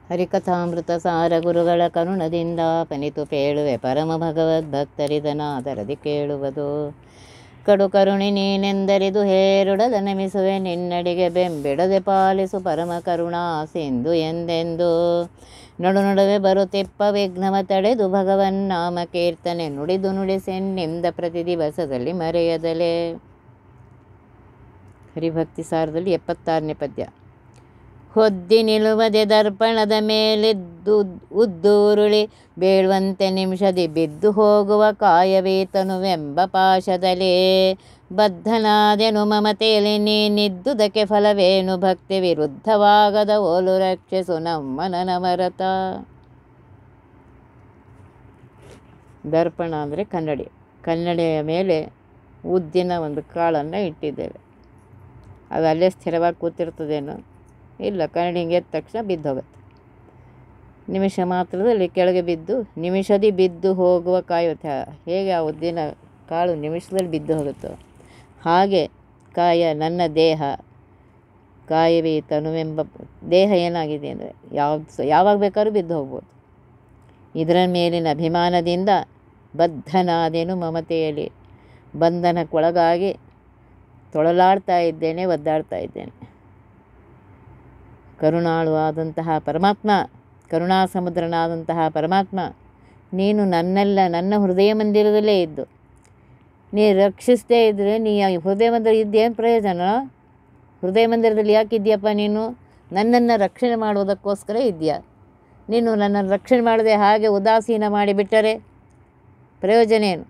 ಹರಿಕಥಾಮೃತ ಸಾರ ಗುರುಗಳ ಕರುಣದಿಂದ ಪನಿತು ಪೇಳುವೆ ಪರಮ ಭಗವದ್ಭಕ್ತರಿದನಾದರದಿ ಕೇಳುವುದು ಕಡು ಕರುಣಿ ನೀನೆಂದರಿದು ಹೇರುಡದ ನಮಿಸುವೆ ನಿನ್ನಡಿಗೆ ಬೆಂಬಿಡದೆ ಪಾಲಿಸು ಪರಮ ಕರುಣಾ ಸಿಂಧು ಎಂದೆಂದು ನಡು ನಡುವೆ ಬರುತ್ತಿಪ್ಪ ವಿಘ್ನವ ತಡೆದು ಭಗವನ್ ನಾಮ ಕೀರ್ತನೆ ನುಡಿದು ನುಡಿಸೆನ್ನಿಂದ ಪ್ರತಿ ದಿವಸದಲ್ಲಿ ಮರೆಯದಲೇ ಹರಿಭಕ್ತಿ ಸಾರದಲ್ಲಿ ಎಪ್ಪತ್ತಾರನೇ ಪದ್ಯ ಹೊದ್ದಿ ನಿಲ್ಲುವದೆ ದರ್ಪಣದ ಮೇಲಿದ್ದು ಉದ್ದೂರುಳಿ ಬೀಳುವಂತೆ ನಿಮಿಷದಿ ಬಿದ್ದು ಹೋಗುವ ಕಾಯವೀತನುವೆಂಬ ಪಾಶದಲ್ಲಿ ಬದ್ಧನಾದೆನು ಮಮತೆಯಲ್ಲಿ ನೀನಿದ್ದುದಕ್ಕೆ ಫಲವೇನು ಭಕ್ತಿ ವಿರುದ್ಧವಾಗದ ಓಲು ರಕ್ಷಿಸು ನಮ್ಮ ನನವರತ ದರ್ಪಣ ಅಂದರೆ ಕನ್ನಡಿ ಕನ್ನಡಿಯ ಮೇಲೆ ಉದ್ದಿನ ಒಂದು ಕಾಳನ್ನು ಇಟ್ಟಿದ್ದೇವೆ ಅದು ಅಲ್ಲೇ ಸ್ಥಿರವಾಗಿ ಕೂತಿರ್ತದೇನೋ ಇಲ್ಲ ಕನ್ನಡಿ ಹಿಂಗೆ ಎದ್ದ ತಕ್ಷಣ ಬಿದ್ದು ಹೋಗುತ್ತೆ ನಿಮಿಷ ಮಾತ್ರದಲ್ಲಿ ಕೆಳಗೆ ಬಿದ್ದು ನಿಮಿಷದಿ ಬಿದ್ದು ಹೋಗುವ ಕಾಯುತ್ತೆ ಹೇಗೆ ಆ ಉದ್ದಿನ ಕಾಳು ನಿಮಿಷದಲ್ಲಿ ಬಿದ್ದು ಹೋಗುತ್ತೋ ಹಾಗೆ ಕಾಯ ನನ್ನ ದೇಹ ಕಾಯವೇ ತನುವೆಂಬ ದೇಹ ಏನಾಗಿದೆ ಅಂದರೆ ಯಾವ್ದು ಯಾವಾಗ ಬೇಕಾದ್ರೂ ಬಿದ್ದು ಹೋಗ್ಬೋದು ಇದರ ಮೇಲಿನ ಅಭಿಮಾನದಿಂದ ಬದ್ಧನಾದೇನು ಮಮತೆಯಲ್ಲಿ ಬಂಧನಕ್ಕೊಳಗಾಗಿ ತೊಳಲಾಡ್ತಾ ಇದ್ದೇನೆ ಒದ್ದಾಡ್ತಾ ಇದ್ದೇನೆ ಕರುಣಾಳು ಆದಂತಹ ಪರಮಾತ್ಮ ಕರುಣಾ ಸಮುದ್ರನಾದಂತಹ ಪರಮಾತ್ಮ ನೀನು ನನ್ನೆಲ್ಲ ನನ್ನ ಹೃದಯ ಮಂದಿರದಲ್ಲೇ ಇದ್ದು ನೀ ರಕ್ಷಿಸದೇ ಇದ್ದರೆ ನೀ ಆ ಹೃದಯ ಮಂದಿರ ಇದ್ದೇನು ಪ್ರಯೋಜನ ಹೃದಯ ಮಂದಿರದಲ್ಲಿ ಯಾಕಿದ್ಯಪ್ಪ ನೀನು ನನ್ನನ್ನು ರಕ್ಷಣೆ ಮಾಡುವುದಕ್ಕೋಸ್ಕರ ಇದೆಯಾ ನೀನು ನನ್ನನ್ನು ರಕ್ಷಣೆ ಮಾಡದೆ ಹಾಗೆ ಉದಾಸೀನ ಮಾಡಿಬಿಟ್ಟರೆ ಪ್ರಯೋಜನ ಏನು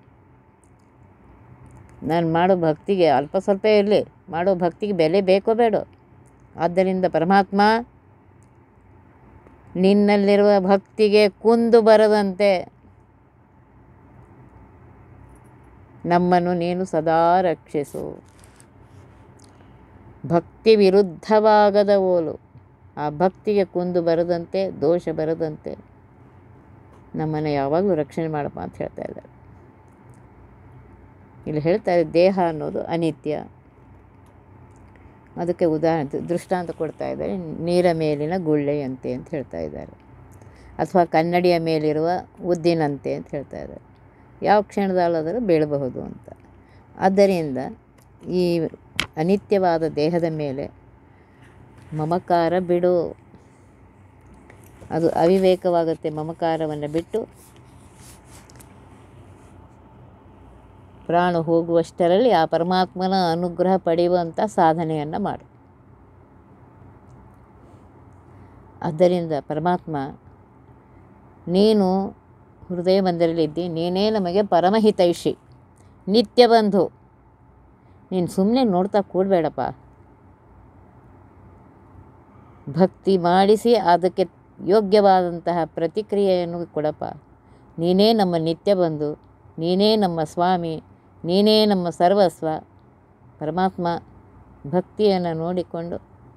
ನಾನು ಮಾಡೋ ಭಕ್ತಿಗೆ ಅಲ್ಪ ಸ್ವಲ್ಪ ಇರಲಿ ಮಾಡೋ ಭಕ್ತಿಗೆ ಬೆಲೆ ಬೇಕೋ ಬೇಡೋ ಆದ್ದರಿಂದ ಪರಮಾತ್ಮ ನಿನ್ನಲ್ಲಿರುವ ಭಕ್ತಿಗೆ ಕುಂದು ಬರದಂತೆ ನಮ್ಮನ್ನು ನೀನು ಸದಾ ರಕ್ಷಿಸು ಭಕ್ತಿ ವಿರುದ್ಧವಾಗದ ಓಲು ಆ ಭಕ್ತಿಗೆ ಕುಂದು ಬರದಂತೆ ದೋಷ ಬರದಂತೆ ನಮ್ಮನ್ನು ಯಾವಾಗಲೂ ರಕ್ಷಣೆ ಮಾಡಪ್ಪ ಅಂತ ಹೇಳ್ತಾ ಇದ್ದಾರೆ ಇಲ್ಲಿ ಹೇಳ್ತಾರೆ ದೇಹ ಅನ್ನೋದು ಅನಿತ್ಯ ಅದಕ್ಕೆ ಉದಾಹರಣೆ ದೃಷ್ಟಾಂತ ಕೊಡ್ತಾ ಇದ್ದಾರೆ ನೀರ ಮೇಲಿನ ಗುಳ್ಳೆಯಂತೆ ಅಂತ ಹೇಳ್ತಾ ಇದ್ದಾರೆ ಅಥವಾ ಕನ್ನಡಿಯ ಮೇಲಿರುವ ಉದ್ದಿನಂತೆ ಅಂತ ಹೇಳ್ತಾ ಇದ್ದಾರೆ ಯಾವ ಕ್ಷಣದಲ್ಲಾದರೂ ಬೀಳಬಹುದು ಅಂತ ಆದ್ದರಿಂದ ಈ ಅನಿತ್ಯವಾದ ದೇಹದ ಮೇಲೆ ಮಮಕಾರ ಬಿಡು ಅದು ಅವಿವೇಕವಾಗುತ್ತೆ ಮಮಕಾರವನ್ನು ಬಿಟ್ಟು ಪ್ರಾಣ ಹೋಗುವಷ್ಟರಲ್ಲಿ ಆ ಪರಮಾತ್ಮನ ಅನುಗ್ರಹ ಪಡೆಯುವಂಥ ಸಾಧನೆಯನ್ನು ಮಾಡು ಆದ್ದರಿಂದ ಪರಮಾತ್ಮ ನೀನು ಹೃದಯ ಮಂದಿರಲ್ಲಿದ್ದಿ ನೀನೇ ನಮಗೆ ಪರಮಹಿತೈಷಿ ನಿತ್ಯ ಬಂಧು ನೀನು ಸುಮ್ಮನೆ ನೋಡ್ತಾ ಕೂಡಬೇಡಪ್ಪ ಭಕ್ತಿ ಮಾಡಿಸಿ ಅದಕ್ಕೆ ಯೋಗ್ಯವಾದಂತಹ ಪ್ರತಿಕ್ರಿಯೆಯನ್ನು ಕೊಡಪ್ಪ ನೀನೇ ನಮ್ಮ ನಿತ್ಯ ಬಂಧು ನೀನೇ ನಮ್ಮ ಸ್ವಾಮಿ ನೀನೇ ನಮ್ಮ ಸರ್ವಸ್ವ ಪರಮಾತ್ಮ ಭಕ್ತಿಯನ್ನು ನೋಡಿಕೊಂಡು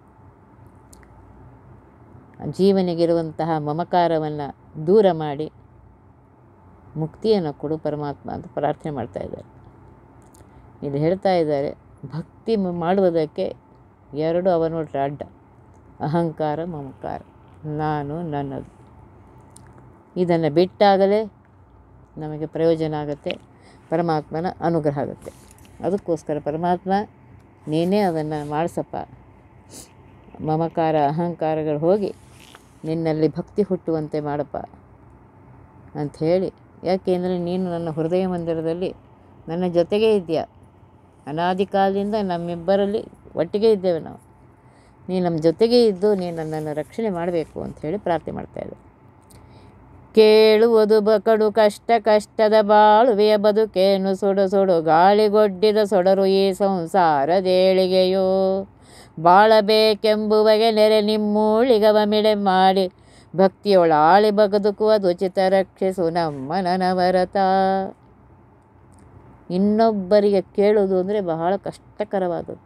ಜೀವನಿಗಿರುವಂತಹ ಮಮಕಾರವನ್ನು ದೂರ ಮಾಡಿ ಮುಕ್ತಿಯನ್ನು ಕೊಡು ಪರಮಾತ್ಮ ಅಂತ ಪ್ರಾರ್ಥನೆ ಮಾಡ್ತಾ ಇದ್ದಾರೆ ಇಲ್ಲಿ ಹೇಳ್ತಾ ಇದ್ದಾರೆ ಭಕ್ತಿ ಮಾಡುವುದಕ್ಕೆ ಎರಡು ಅವ ನೋಡ್ರಿ ಅಡ್ಡ ಅಹಂಕಾರ ಮಮಕಾರ ನಾನು ನನ್ನದು ಇದನ್ನು ಬಿಟ್ಟಾಗಲೇ ನಮಗೆ ಪ್ರಯೋಜನ ಆಗುತ್ತೆ ಪರಮಾತ್ಮನ ಅನುಗ್ರಹ ಆಗುತ್ತೆ ಅದಕ್ಕೋಸ್ಕರ ಪರಮಾತ್ಮ ನೀನೇ ಅದನ್ನು ಮಾಡಿಸಪ್ಪ ಮಮಕಾರ ಅಹಂಕಾರಗಳು ಹೋಗಿ ನಿನ್ನಲ್ಲಿ ಭಕ್ತಿ ಹುಟ್ಟುವಂತೆ ಮಾಡಪ್ಪ ಅಂಥೇಳಿ ಯಾಕೆಂದರೆ ನೀನು ನನ್ನ ಹೃದಯ ಮಂದಿರದಲ್ಲಿ ನನ್ನ ಜೊತೆಗೇ ಇದೆಯಾ ಅನಾದಿ ಕಾಲದಿಂದ ನಮ್ಮಿಬ್ಬರಲ್ಲಿ ಒಟ್ಟಿಗೆ ಇದ್ದೇವೆ ನಾವು ನೀ ನಮ್ಮ ಜೊತೆಗೇ ಇದ್ದು ನೀನು ನನ್ನನ್ನು ರಕ್ಷಣೆ ಮಾಡಬೇಕು ಅಂಥೇಳಿ ಪ್ರಾರ್ಥನೆ ಮಾಡ್ತಾಯಿದ್ದೆ ಕೇಳುವುದು ಬಕಡು ಕಷ್ಟ ಕಷ್ಟದ ಬಾಳುವೆಯ ಬದುಕೇನು ಸುಡು ಸುಡು ಗಾಳಿಗೊಡ್ಡಿದ ಸೊಡರು ಈ ಸಂಸಾರದೇಳಿಗೆಯೋ ಬಾಳಬೇಕೆಂಬುವಗೆ ನೆರೆ ನಿಮ್ಮೂಳಿಗವ ಮಿಳೆ ಮಾಡಿ ಭಕ್ತಿಯೊಳಾಳಿ ಬದುಕುವುದು ಉಚಿತ ರಕ್ಷಿಸು ನಮ್ಮ ನನವರತ ಇನ್ನೊಬ್ಬರಿಗೆ ಕೇಳುವುದು ಅಂದರೆ ಬಹಳ ಕಷ್ಟಕರವಾದದ್ದು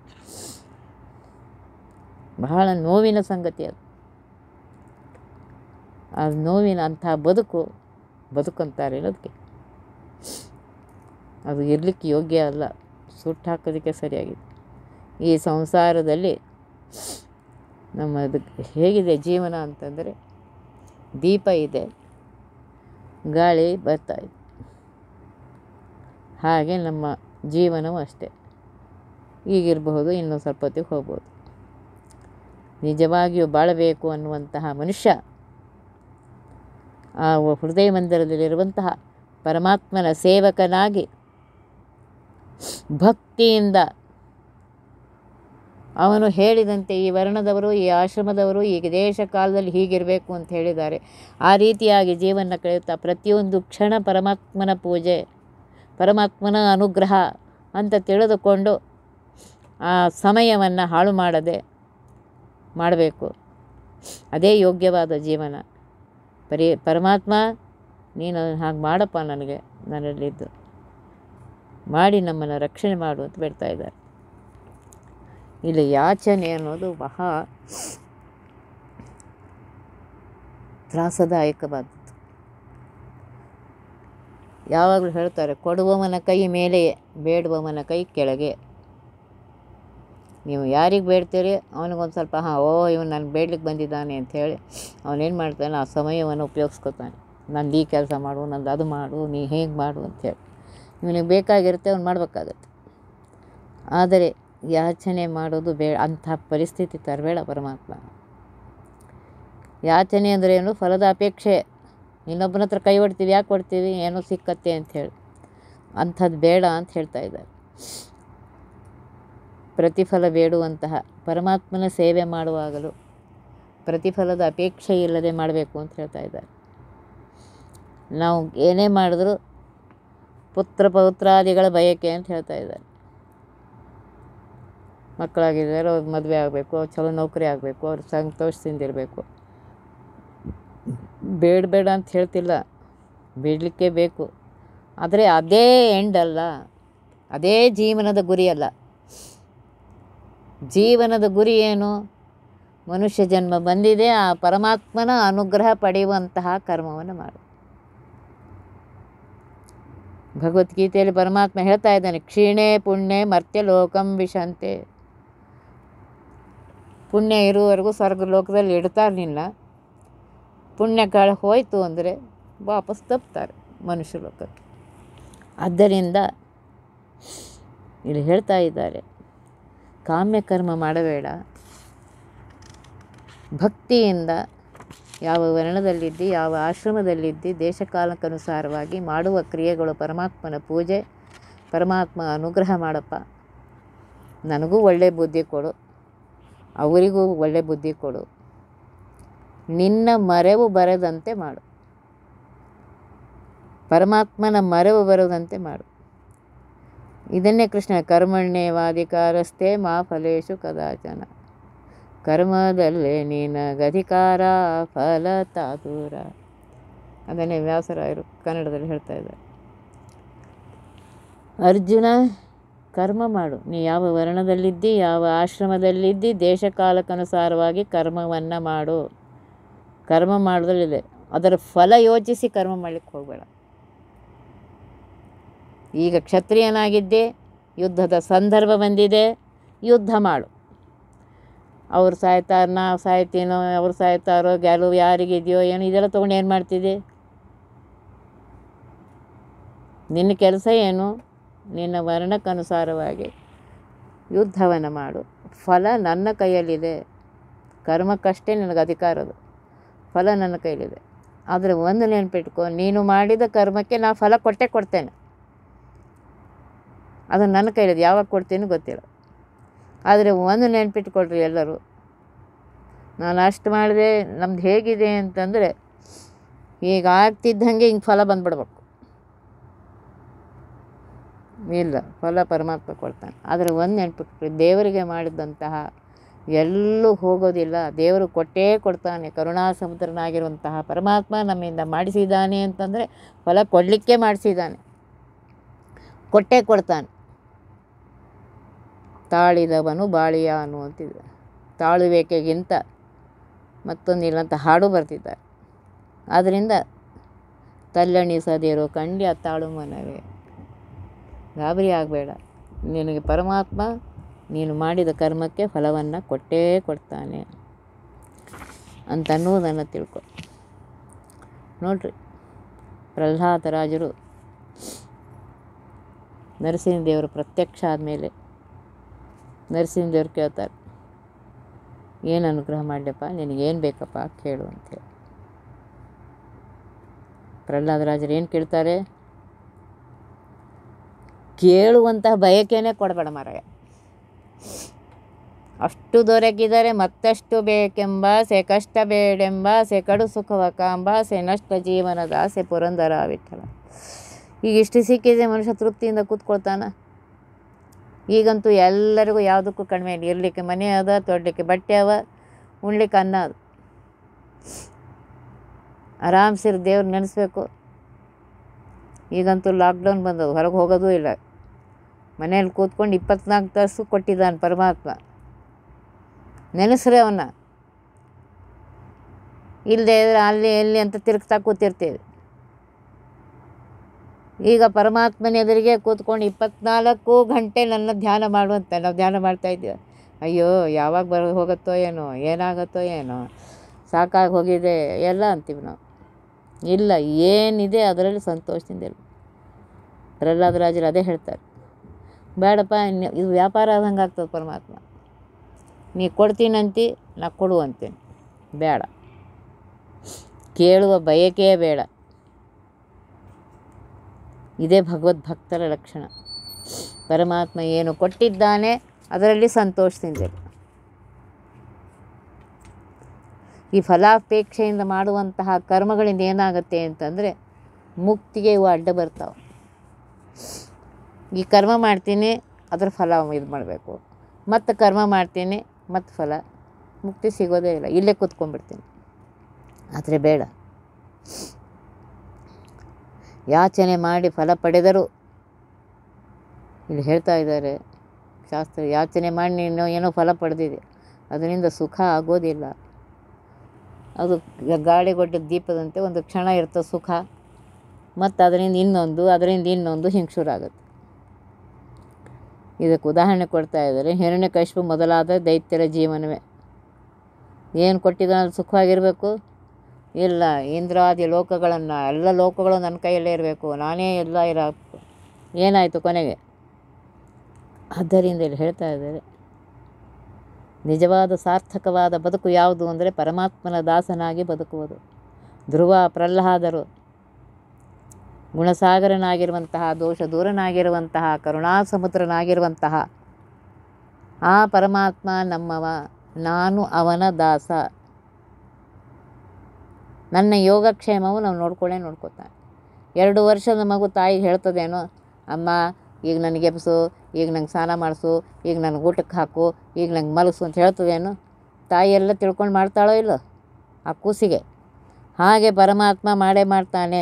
ಬಹಳ ನೋವಿನ ಸಂಗತಿ ಅದು ಆ ನೋವಿನ ಅಂತಹ ಬದುಕು ಬದುಕಂತಾರೆ ಅದಕ್ಕೆ ಅದು ಇರಲಿಕ್ಕೆ ಯೋಗ್ಯ ಅಲ್ಲ ಸುಟ್ಟು ಹಾಕೋದಕ್ಕೆ ಸರಿಯಾಗಿದೆ ಈ ಸಂಸಾರದಲ್ಲಿ ನಮ್ಮದು ಹೇಗಿದೆ ಜೀವನ ಅಂತಂದರೆ ದೀಪ ಇದೆ ಗಾಳಿ ಬರ್ತಾ ಇದೆ ಹಾಗೆ ನಮ್ಮ ಜೀವನವೂ ಅಷ್ಟೇ ಈಗಿರಬಹುದು ಇನ್ನೂ ಸ್ವಲ್ಪ ಹೊತ್ತಿಗೆ ಹೋಗ್ಬೋದು ನಿಜವಾಗಿಯೂ ಬಾಳಬೇಕು ಅನ್ನುವಂತಹ ಮನುಷ್ಯ ಆ ಹೃದಯ ಮಂದಿರದಲ್ಲಿರುವಂತಹ ಪರಮಾತ್ಮನ ಸೇವಕನಾಗಿ ಭಕ್ತಿಯಿಂದ ಅವನು ಹೇಳಿದಂತೆ ಈ ವರ್ಣದವರು ಈ ಆಶ್ರಮದವರು ಈ ದೇಶ ಕಾಲದಲ್ಲಿ ಹೀಗಿರಬೇಕು ಅಂತ ಹೇಳಿದ್ದಾರೆ ಆ ರೀತಿಯಾಗಿ ಜೀವನ ಕಳೆಯುತ್ತಾ ಪ್ರತಿಯೊಂದು ಕ್ಷಣ ಪರಮಾತ್ಮನ ಪೂಜೆ ಪರಮಾತ್ಮನ ಅನುಗ್ರಹ ಅಂತ ತಿಳಿದುಕೊಂಡು ಆ ಸಮಯವನ್ನು ಹಾಳು ಮಾಡದೆ ಮಾಡಬೇಕು ಅದೇ ಯೋಗ್ಯವಾದ ಜೀವನ ಪರಿ ಪರಮಾತ್ಮ ನೀನು ಹಾಗೆ ಮಾಡಪ್ಪ ನನಗೆ ನನ್ನಲ್ಲಿದ್ದು ಮಾಡಿ ನಮ್ಮನ್ನು ರಕ್ಷಣೆ ಮಾಡು ಅಂತ ಬೇಡ್ತಾ ಇದ್ದಾರೆ ಇಲ್ಲಿ ಯಾಚನೆ ಅನ್ನೋದು ಬಹಳ ತ್ರಾಸದಾಯಕವಾದದ್ದು ಯಾವಾಗಲೂ ಹೇಳ್ತಾರೆ ಕೊಡುವವನ ಕೈ ಮೇಲೆಯೇ ಬೇಡುವವನ ಕೈ ಕೆಳಗೆ ನೀವು ಯಾರಿಗೆ ಬೇಡ್ತೀರಿ ಅವನಿಗೊಂದು ಸ್ವಲ್ಪ ಹಾಂ ಓ ಇವನು ನಾನು ಬೇಡ್ಲಿಕ್ಕೆ ಬಂದಿದ್ದಾನೆ ಅಂಥೇಳಿ ಅವನೇನು ಮಾಡ್ತಾನೆ ಆ ಸಮಯವನ್ನು ಉಪಯೋಗಿಸ್ಕೊತಾನೆ ನಂದು ಈ ಕೆಲಸ ಮಾಡು ನಂದು ಅದು ಮಾಡು ನೀ ಹೇಗೆ ಮಾಡು ಅಂಥೇಳಿ ಇವನಿಗೆ ಬೇಕಾಗಿರುತ್ತೆ ಅವ್ನು ಮಾಡಬೇಕಾಗತ್ತೆ ಆದರೆ ಯಾಚನೆ ಮಾಡೋದು ಬೇ ಅಂಥ ಪರಿಸ್ಥಿತಿ ತರಬೇಡ ಪರಮಾತ್ಮ ಯಾಚನೆ ಅಂದ್ರೇನು ಫಲದ ಅಪೇಕ್ಷೆ ಇನ್ನೊಬ್ಬನ ಹತ್ರ ಕೈ ಹೊಡ್ತೀವಿ ಯಾಕೆ ಕೊಡ್ತೀವಿ ಏನೋ ಸಿಕ್ಕತ್ತೆ ಅಂಥೇಳಿ ಅಂಥದ್ದು ಬೇಡ ಅಂತ ಹೇಳ್ತಾ ಇದ್ದಾರೆ ಪ್ರತಿಫಲ ಬೇಡುವಂತಹ ಪರಮಾತ್ಮನ ಸೇವೆ ಮಾಡುವಾಗಲೂ ಪ್ರತಿಫಲದ ಅಪೇಕ್ಷೆ ಇಲ್ಲದೆ ಮಾಡಬೇಕು ಅಂತ ಹೇಳ್ತಾ ಇದ್ದಾರೆ ನಾವು ಏನೇ ಮಾಡಿದ್ರೂ ಪುತ್ರ ಪೌತ್ರಾದಿಗಳ ಬಯಕೆ ಅಂತ ಹೇಳ್ತಾ ಇದ್ದಾರೆ ಮಕ್ಕಳಾಗಿದ್ದಾರೆ ಅವ್ರು ಮದುವೆ ಆಗಬೇಕು ಅವ್ರು ಚಲೋ ನೌಕರಿ ಆಗಬೇಕು ಅವ್ರು ಸಂತೋಷದಿಂದ ಇರಬೇಕು ಬೇಡ ಬೇಡ ಅಂತ ಹೇಳ್ತಿಲ್ಲ ಬೇಡಲಿಕ್ಕೆ ಬೇಕು ಆದರೆ ಅದೇ ಎಂಡ್ ಅಲ್ಲ ಅದೇ ಜೀವನದ ಗುರಿ ಅಲ್ಲ ಜೀವನದ ಗುರಿ ಏನು ಮನುಷ್ಯ ಜನ್ಮ ಬಂದಿದೆ ಆ ಪರಮಾತ್ಮನ ಅನುಗ್ರಹ ಪಡೆಯುವಂತಹ ಕರ್ಮವನ್ನು ಮಾಡು ಭಗವದ್ಗೀತೆಯಲ್ಲಿ ಪರಮಾತ್ಮ ಹೇಳ್ತಾ ಇದ್ದಾನೆ ಕ್ಷೀಣೆ ಪುಣ್ಯ ಮರ್ತ್ಯ ಲೋಕಂ ವಿಶಂತೆ ಪುಣ್ಯ ಇರುವವರೆಗೂ ಸ್ವರ್ಗ ಲೋಕದಲ್ಲಿ ಇಡ್ತಾರೆ ನಿನ್ನ ಪುಣ್ಯ ಕಾಳ ಹೋಯಿತು ಅಂದರೆ ವಾಪಸ್ ತಪ್ತಾರೆ ಮನುಷ್ಯ ಲೋಕಕ್ಕೆ ಆದ್ದರಿಂದ ಇಲ್ಲಿ ಹೇಳ್ತಾ ಇದ್ದಾರೆ ಕಾಮ್ಯಕರ್ಮ ಮಾಡಬೇಡ ಭಕ್ತಿಯಿಂದ ಯಾವ ವರ್ಣದಲ್ಲಿದ್ದಿ ಯಾವ ಆಶ್ರಮದಲ್ಲಿದ್ದಿ ದೇಶಕಾಲಕ್ಕನುಸಾರವಾಗಿ ಮಾಡುವ ಕ್ರಿಯೆಗಳು ಪರಮಾತ್ಮನ ಪೂಜೆ ಪರಮಾತ್ಮ ಅನುಗ್ರಹ ಮಾಡಪ್ಪ ನನಗೂ ಒಳ್ಳೆ ಬುದ್ಧಿ ಕೊಡು ಅವರಿಗೂ ಒಳ್ಳೆ ಬುದ್ಧಿ ಕೊಡು ನಿನ್ನ ಮರೆವು ಬರದಂತೆ ಮಾಡು ಪರಮಾತ್ಮನ ಮರೆವು ಬರದಂತೆ ಮಾಡು ಇದನ್ನೇ ಕೃಷ್ಣ ಕರ್ಮಣ್ಯವಾಧಿಕಾರಸ್ಥೆ ಮಾ ಫಲೇಶು ಕದಾಚನ ಕರ್ಮದಲ್ಲೇ ನಿನಗಧಿಕಾರ ಫಲ ತಾದೂರ ಅದನ್ನೇ ವ್ಯಾಸರಾಯರು ಕನ್ನಡದಲ್ಲಿ ಹೇಳ್ತಾ ಇದ್ದಾರೆ ಅರ್ಜುನ ಕರ್ಮ ಮಾಡು ನೀ ಯಾವ ವರ್ಣದಲ್ಲಿದ್ದಿ ಯಾವ ಆಶ್ರಮದಲ್ಲಿದ್ದಿ ದೇಶಕಾಲಕ್ಕನುಸಾರವಾಗಿ ಕರ್ಮವನ್ನು ಮಾಡು ಕರ್ಮ ಮಾಡೋದ್ರಲ್ಲಿದೆ ಅದರ ಫಲ ಯೋಚಿಸಿ ಕರ್ಮ ಮಾಡಲಿಕ್ಕೆ ಹೋಗಬೇಡ ಈಗ ಕ್ಷತ್ರಿಯನಾಗಿದ್ದೆ ಯುದ್ಧದ ಸಂದರ್ಭ ಬಂದಿದೆ ಯುದ್ಧ ಮಾಡು ಅವ್ರು ಸಾಯ್ತಾರೆ ನಾವು ಸಾಯ್ತೀನೋ ಅವ್ರು ಸಾಯ್ತಾರೋ ಗೆಲುವು ಯಾರಿಗಿದೆಯೋ ಏನು ಇದೆಲ್ಲ ತೊಗೊಂಡು ಏನು ಮಾಡ್ತಿದ್ದೆ ನಿನ್ನ ಕೆಲಸ ಏನು ನಿನ್ನ ವರ್ಣಕ್ಕನುಸಾರವಾಗಿ ಯುದ್ಧವನ್ನು ಮಾಡು ಫಲ ನನ್ನ ಕೈಯಲ್ಲಿದೆ ಕರ್ಮಕ್ಕಷ್ಟೇ ನನಗೆ ಅಧಿಕಾರದು ಫಲ ನನ್ನ ಕೈಯಲ್ಲಿದೆ ಆದರೆ ಒಂದು ನೆನಪಿಟ್ಕೊ ನೀನು ಮಾಡಿದ ಕರ್ಮಕ್ಕೆ ನಾ ಫಲ ಕೊಟ್ಟೇ ಕೊಡ್ತೇನೆ ಅದು ನನ್ನ ಕೈಲಿದೆ ಯಾವಾಗ ಕೊಡ್ತೀನಿ ಗೊತ್ತಿಲ್ಲ ಆದರೆ ಒಂದು ನೆನಪಿಟ್ಕೊಳ್ರಿ ಎಲ್ಲರೂ ನಾನು ಅಷ್ಟು ಮಾಡಿದೆ ನಮ್ದು ಹೇಗಿದೆ ಅಂತಂದರೆ ಈಗ ಆಗ್ತಿದ್ದಂಗೆ ಹಿಂಗೆ ಫಲ ಬಂದ್ಬಿಡ್ಬೇಕು ಇಲ್ಲ ಫಲ ಪರಮಾತ್ಮ ಕೊಡ್ತಾನೆ ಆದರೆ ಒಂದು ನೆನಪಿಟ್ರಿ ದೇವರಿಗೆ ಮಾಡಿದಂತಹ ಎಲ್ಲೂ ಹೋಗೋದಿಲ್ಲ ದೇವರು ಕೊಟ್ಟೇ ಕೊಡ್ತಾನೆ ಕರುಣಾ ಸಮುದ್ರನಾಗಿರುವಂತಹ ಪರಮಾತ್ಮ ನಮ್ಮಿಂದ ಮಾಡಿಸಿದ್ದಾನೆ ಅಂತಂದರೆ ಫಲ ಕೊಡಲಿಕ್ಕೆ ಮಾಡಿಸಿದ್ದಾನೆ ಕೊಟ್ಟೇ ಕೊಡ್ತಾನೆ ತಾಳಿದವನು ಬಾಳಿಯ ಅನ್ನುವಂತಿದೆ ತಾಳುವಿಕೆಗಿಂತ ಮತ್ತೊಂದಿಲ್ಲ ಅಂತ ಹಾಡು ಬರ್ತಿದ್ದಾರೆ ಆದ್ದರಿಂದ ತಲ್ಲಣಿಸದಿರೋ ಕಂಡ್ಯ ತಾಳು ಮನವೇ ಗಾಬರಿ ಆಗಬೇಡ ನಿನಗೆ ಪರಮಾತ್ಮ ನೀನು ಮಾಡಿದ ಕರ್ಮಕ್ಕೆ ಫಲವನ್ನು ಕೊಟ್ಟೇ ಕೊಡ್ತಾನೆ ಅಂತ ಅನ್ನೋದನ್ನು ತಿಳ್ಕೊ ನೋಡ್ರಿ ಪ್ರಹ್ಲಾದರಾಜರು ನರಸಿಂಹದೇವರು ಪ್ರತ್ಯಕ್ಷ ಆದಮೇಲೆ ನರಸಿಂಹದೇವ್ರು ಕೇಳ್ತಾರೆ ಏನು ಅನುಗ್ರಹ ಮಾಡಲಪ್ಪ ನಿನಗೇನು ಬೇಕಪ್ಪ ಕೇಳು ಅಂತೇಳಿ ಪ್ರಹ್ಲಾದರಾಜರು ಏನು ಕೇಳ್ತಾರೆ ಕೇಳುವಂತಹ ಬಯಕೆನೇ ಕೊಡಬೇಡ ಮಾರಾಯ ಅಷ್ಟು ದೊರಕಿದರೆ ಮತ್ತಷ್ಟು ಬೇಕೆಂಬ ಸೆ ಕಷ್ಟ ಬೇಡೆಂಬ ಸೆ ಕಡು ಸುಖವ ಕಾಂಬ ಸೆ ನಷ್ಟ ಜೀವನದ ಆಸೆ ಪುರಂದರ ವಿಠಲ ಈಗ ಇಷ್ಟು ಸಿಕ್ಕಿದೆ ಮನುಷ್ಯ ತೃಪ್ತಿಯಿಂದ ಕೂತ್ಕೊಳ್ತಾನ ಈಗಂತೂ ಎಲ್ಲರಿಗೂ ಯಾವುದಕ್ಕೂ ಕಡಿಮೆ ಇಲ್ಲ ಇರಲಿಕ್ಕೆ ಮನೆ ಅದ ತೊಡಲಿಕ್ಕೆ ಬಟ್ಟೆ ಅವ ಉಣ್ಲಿಕ್ಕೆ ಅನ್ನ ಅದು ಆರಾಮ್ಸಿರ್ ದೇವ್ರು ನೆನೆಸ್ಬೇಕು ಈಗಂತೂ ಲಾಕ್ಡೌನ್ ಬಂದವು ಹೊರಗೆ ಹೋಗೋದೂ ಇಲ್ಲ ಮನೇಲಿ ಕೂತ್ಕೊಂಡು ಇಪ್ಪತ್ನಾಲ್ಕು ತಾಸು ಕೊಟ್ಟಿದ್ದಾನೆ ಪರಮಾತ್ಮ ನೆನೆಸ್ರೆ ಅವನ್ನ ಇಲ್ಲದೆ ಇದ್ರೆ ಅಲ್ಲಿ ಎಲ್ಲಿ ಅಂತ ತಿರುಗ್ತಾ ಕೂತಿರ್ತೀವಿ ಈಗ ಪರಮಾತ್ಮನ ಎದುರಿಗೆ ಕೂತ್ಕೊಂಡು ಇಪ್ಪತ್ನಾಲ್ಕು ಗಂಟೆ ನನ್ನ ಧ್ಯಾನ ಮಾಡುವಂತ ನಾವು ಧ್ಯಾನ ಮಾಡ್ತಾ ಇದ್ದೀವಿ ಅಯ್ಯೋ ಯಾವಾಗ ಬರೋ ಹೋಗುತ್ತೋ ಏನೋ ಏನಾಗುತ್ತೋ ಏನೋ ಸಾಕಾಗಿ ಹೋಗಿದೆ ಎಲ್ಲ ಅಂತೀವಿ ನಾವು ಇಲ್ಲ ಏನಿದೆ ಅದರಲ್ಲಿ ಸಂತೋಷದಿಂದ ಇರು ಪ್ರಹ್ಲಾದರಾಜರು ಅದೇ ಹೇಳ್ತಾರೆ ಬೇಡಪ್ಪ ಇನ್ನು ಇದು ವ್ಯಾಪಾರ ಆದಂಗೆ ಆಗ್ತದೆ ಪರಮಾತ್ಮ ನೀ ಕೊಡ್ತೀನಂತಿ ನಾ ಕೊಡು ಅಂತೀನಿ ಬೇಡ ಕೇಳುವ ಬಯಕೆಯೇ ಬೇಡ ಇದೇ ಭಗವದ್ಭಕ್ತರ ಲಕ್ಷಣ ಪರಮಾತ್ಮ ಏನು ಕೊಟ್ಟಿದ್ದಾನೆ ಅದರಲ್ಲಿ ಸಂತೋಷದಿಂದಿರು ಈ ಫಲಾಪೇಕ್ಷೆಯಿಂದ ಮಾಡುವಂತಹ ಕರ್ಮಗಳಿಂದ ಏನಾಗುತ್ತೆ ಅಂತಂದರೆ ಮುಕ್ತಿಗೆ ಇವು ಅಡ್ಡ ಬರ್ತಾವೆ ಈ ಕರ್ಮ ಮಾಡ್ತೀನಿ ಅದ್ರ ಫಲ ಇದು ಮಾಡಬೇಕು ಮತ್ತು ಕರ್ಮ ಮಾಡ್ತೀನಿ ಮತ್ತು ಫಲ ಮುಕ್ತಿ ಸಿಗೋದೇ ಇಲ್ಲ ಇಲ್ಲೇ ಕೂತ್ಕೊಂಡ್ಬಿಡ್ತೀನಿ ಆದರೆ ಬೇಡ ಯಾಚನೆ ಮಾಡಿ ಫಲ ಪಡೆದರು ಇಲ್ಲಿ ಹೇಳ್ತಾ ಇದ್ದಾರೆ ಶಾಸ್ತ್ರ ಯಾಚನೆ ಮಾಡಿ ನೀನು ಏನೋ ಫಲ ಪಡೆದಿದೆ ಅದರಿಂದ ಸುಖ ಆಗೋದಿಲ್ಲ ಅದು ಗಾಳಿಗೊಡ್ಡ ದೀಪದಂತೆ ಒಂದು ಕ್ಷಣ ಇರ್ತದೆ ಸುಖ ಮತ್ತು ಅದರಿಂದ ಇನ್ನೊಂದು ಅದರಿಂದ ಇನ್ನೊಂದು ಹಿಂಗೆ ಶುರು ಆಗುತ್ತೆ ಇದಕ್ಕೆ ಉದಾಹರಣೆ ಕೊಡ್ತಾ ಇದ್ದಾರೆ ಹಿರಣ್ಯಕಶಿಪು ಮೊದಲಾದ ದೈತ್ಯರ ಜೀವನವೇ ಏನು ಕೊಟ್ಟಿದ್ದಾನೆ ಸುಖವಾಗಿರಬೇಕು ಇಲ್ಲ ಇಂದ್ರಾದಿ ಲೋಕಗಳನ್ನು ಎಲ್ಲ ಲೋಕಗಳು ನನ್ನ ಕೈಯಲ್ಲೇ ಇರಬೇಕು ನಾನೇ ಎಲ್ಲ ಇರ ಏನಾಯಿತು ಕೊನೆಗೆ ಆದ್ದರಿಂದ ಇಲ್ಲಿ ಹೇಳ್ತಾ ಇದ್ದಾರೆ ನಿಜವಾದ ಸಾರ್ಥಕವಾದ ಬದುಕು ಯಾವುದು ಅಂದರೆ ಪರಮಾತ್ಮನ ದಾಸನಾಗಿ ಬದುಕುವುದು ಧ್ರುವ ಪ್ರಹ್ಲಾದರು ಗುಣಸಾಗರನಾಗಿರುವಂತಹ ದೋಷ ದೂರನಾಗಿರುವಂತಹ ಕರುಣಾಸಮುದ್ರನಾಗಿರುವಂತಹ ಆ ಪರಮಾತ್ಮ ನಮ್ಮವ ನಾನು ಅವನ ದಾಸ ನನ್ನ ಯೋಗಕ್ಷೇಮವು ನಾವು ನೋಡ್ಕೊಳ್ಳೇ ನೋಡ್ಕೋತಾನೆ ಎರಡು ವರ್ಷದ ಮಗು ತಾಯಿಗೆ ಹೇಳ್ತದೇನೋ ಅಮ್ಮ ಈಗ ನನಗೆ ಎಬ್ಸು ಈಗ ನಂಗೆ ಸ್ನಾನ ಮಾಡಿಸು ಈಗ ನನಗೆ ಊಟಕ್ಕೆ ಹಾಕು ಈಗ ನಂಗೆ ಮಲಗಿಸು ಅಂತ ಹೇಳ್ತದೇನು ತಾಯಿ ಎಲ್ಲ ತಿಳ್ಕೊಂಡು ಮಾಡ್ತಾಳೋ ಇಲ್ಲೋ ಆ ಕೂಸಿಗೆ ಹಾಗೆ ಪರಮಾತ್ಮ ಮಾಡೇ ಮಾಡ್ತಾನೆ